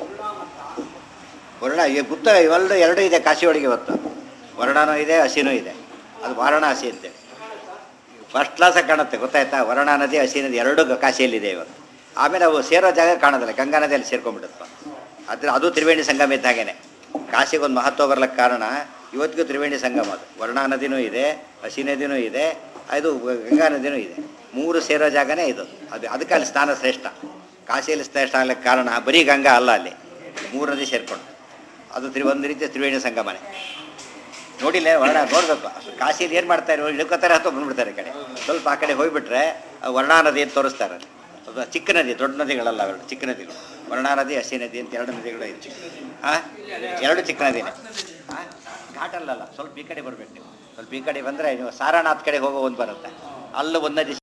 ವರ್ಣ ಈಗ ಗುಪ್ತ ಇವೆಲ್ಲ ಎರಡು ಇದೆ ಕಾಶಿ ಒಳಗೆ ಇವತ್ತು ವರ್ಣನೂ ಇದೆ ಹಸಿನೂ ಇದೆ ಅದು ವಾರಣಾಸಿ ಅಂತೇಳಿ ಫಸ್ಟ್ ಕ್ಲಾಸಾಗಿ ಕಾಣುತ್ತೆ ಗೊತ್ತಾಯ್ತಾ ವರ್ಣ ನದಿ ಹಸಿ ನದಿ ಎರಡು ಗ- ಕಾಶಿಯಲ್ಲಿದೆ ಇವತ್ತು ಆಮೇಲೆ ಅವು ಸೇರೋ ಜಾಗ ಕಾಣೋದಿಲ್ಲ ಗಂಗಾ ನದಿಯಲ್ಲಿ ಸೇರ್ಕೊಂಡ್ಬಿಡುತ್ತೆ ಅದ್ರ ಅದು ತ್ರಿವೇಣಿ ಸಂಗಮ ಇದ್ದಾಗೇನೆ ಕಾಶಿಗೊಂದು ಮಹತ್ವ ಬರ್ಲಿಕ್ಕೆ ಕಾರಣ ಇವತ್ತಿಗೂ ತ್ರಿವೇಣಿ ಸಂಗಮ ಅದು ವರ್ಣಾ ನದಿನೂ ಇದೆ ಹಸಿ ನದಿನೂ ಇದೆ ಅದು ಗಂಗಾ ನದಿನೂ ಇದೆ ಮೂರು ಸೇರೋ ಜಾಗನೇ ಇದು ಅದು ಅದಕ್ಕೆ ಅಲ್ಲಿ ಸ್ನಾನ ಶ್ರೇಷ್ಠ ಕಾಶಿಯಲ್ಲಿ ಶ್ರೇಷ್ಠ ಆಗ್ಲಿಕ್ಕೆ ಕಾರಣ ಬರೀ ಗಂಗಾ ಅಲ್ಲ ಅಲ್ಲಿ ಮೂರು ನದಿ ಸೇರ್ಕೊಂಡು ಅದು ತ್ರಿ ಒಂದು ರೀತಿಯ ತ್ರಿವೇಣಿ ಸಂಗಮನೆ ನೋಡಿಲ್ಲ ವರ್ಣ ನೋಡ್ಬೇಕು ಅಷ್ಟು ಕಾಶಿಯಲ್ಲಿ ಏನು ಮಾಡ್ತಾರೆ ಇಳ್ಕೊತಾರೆ ಅಥವಾ ಬಂದ್ಬಿಡ್ತಾರೆ ಈ ಕಡೆ ಸ್ವಲ್ಪ ಆ ಕಡೆ ಹೋಗ್ಬಿಟ್ರೆ ಆ ವರ್ಣಾ ನದಿ ಅಂತ ತೋರಿಸ್ತಾರೆ ಅಲ್ಲಿ. ಅದು ಚಿಕ್ಕ ನದಿ ದೊಡ್ಡ ನದಿಗಳಲ್ಲ ಅವೆರಡು ಚಿಕ್ಕ ನದಿಗಳು ವರ್ಣಾ ನದಿ ಹಸಿ ನದಿ ಅಂತ ಎರಡು ನದಿಗಳು ಇದೆ ಹಾಂ ಎರಡು ಚಿಕ್ಕ ನದಿನೇ ಹಾಂ ಘಾಟಲ್ಲಲ್ಲ ಸ್ವಲ್ಪ ಈ ಕಡೆ ಬರ್ಬೇಕು ನೀವು ಸ್ವಲ್ಪ ಈ ಕಡೆ ಬಂದರೆ ನೀವು ಸಾರನಾಥ್ ಕಡೆ ಹೋಗೋ ಒಂದು ಬರುತ್ತೆ ಅಲ್ಲೂ ಒಂದು ನದಿ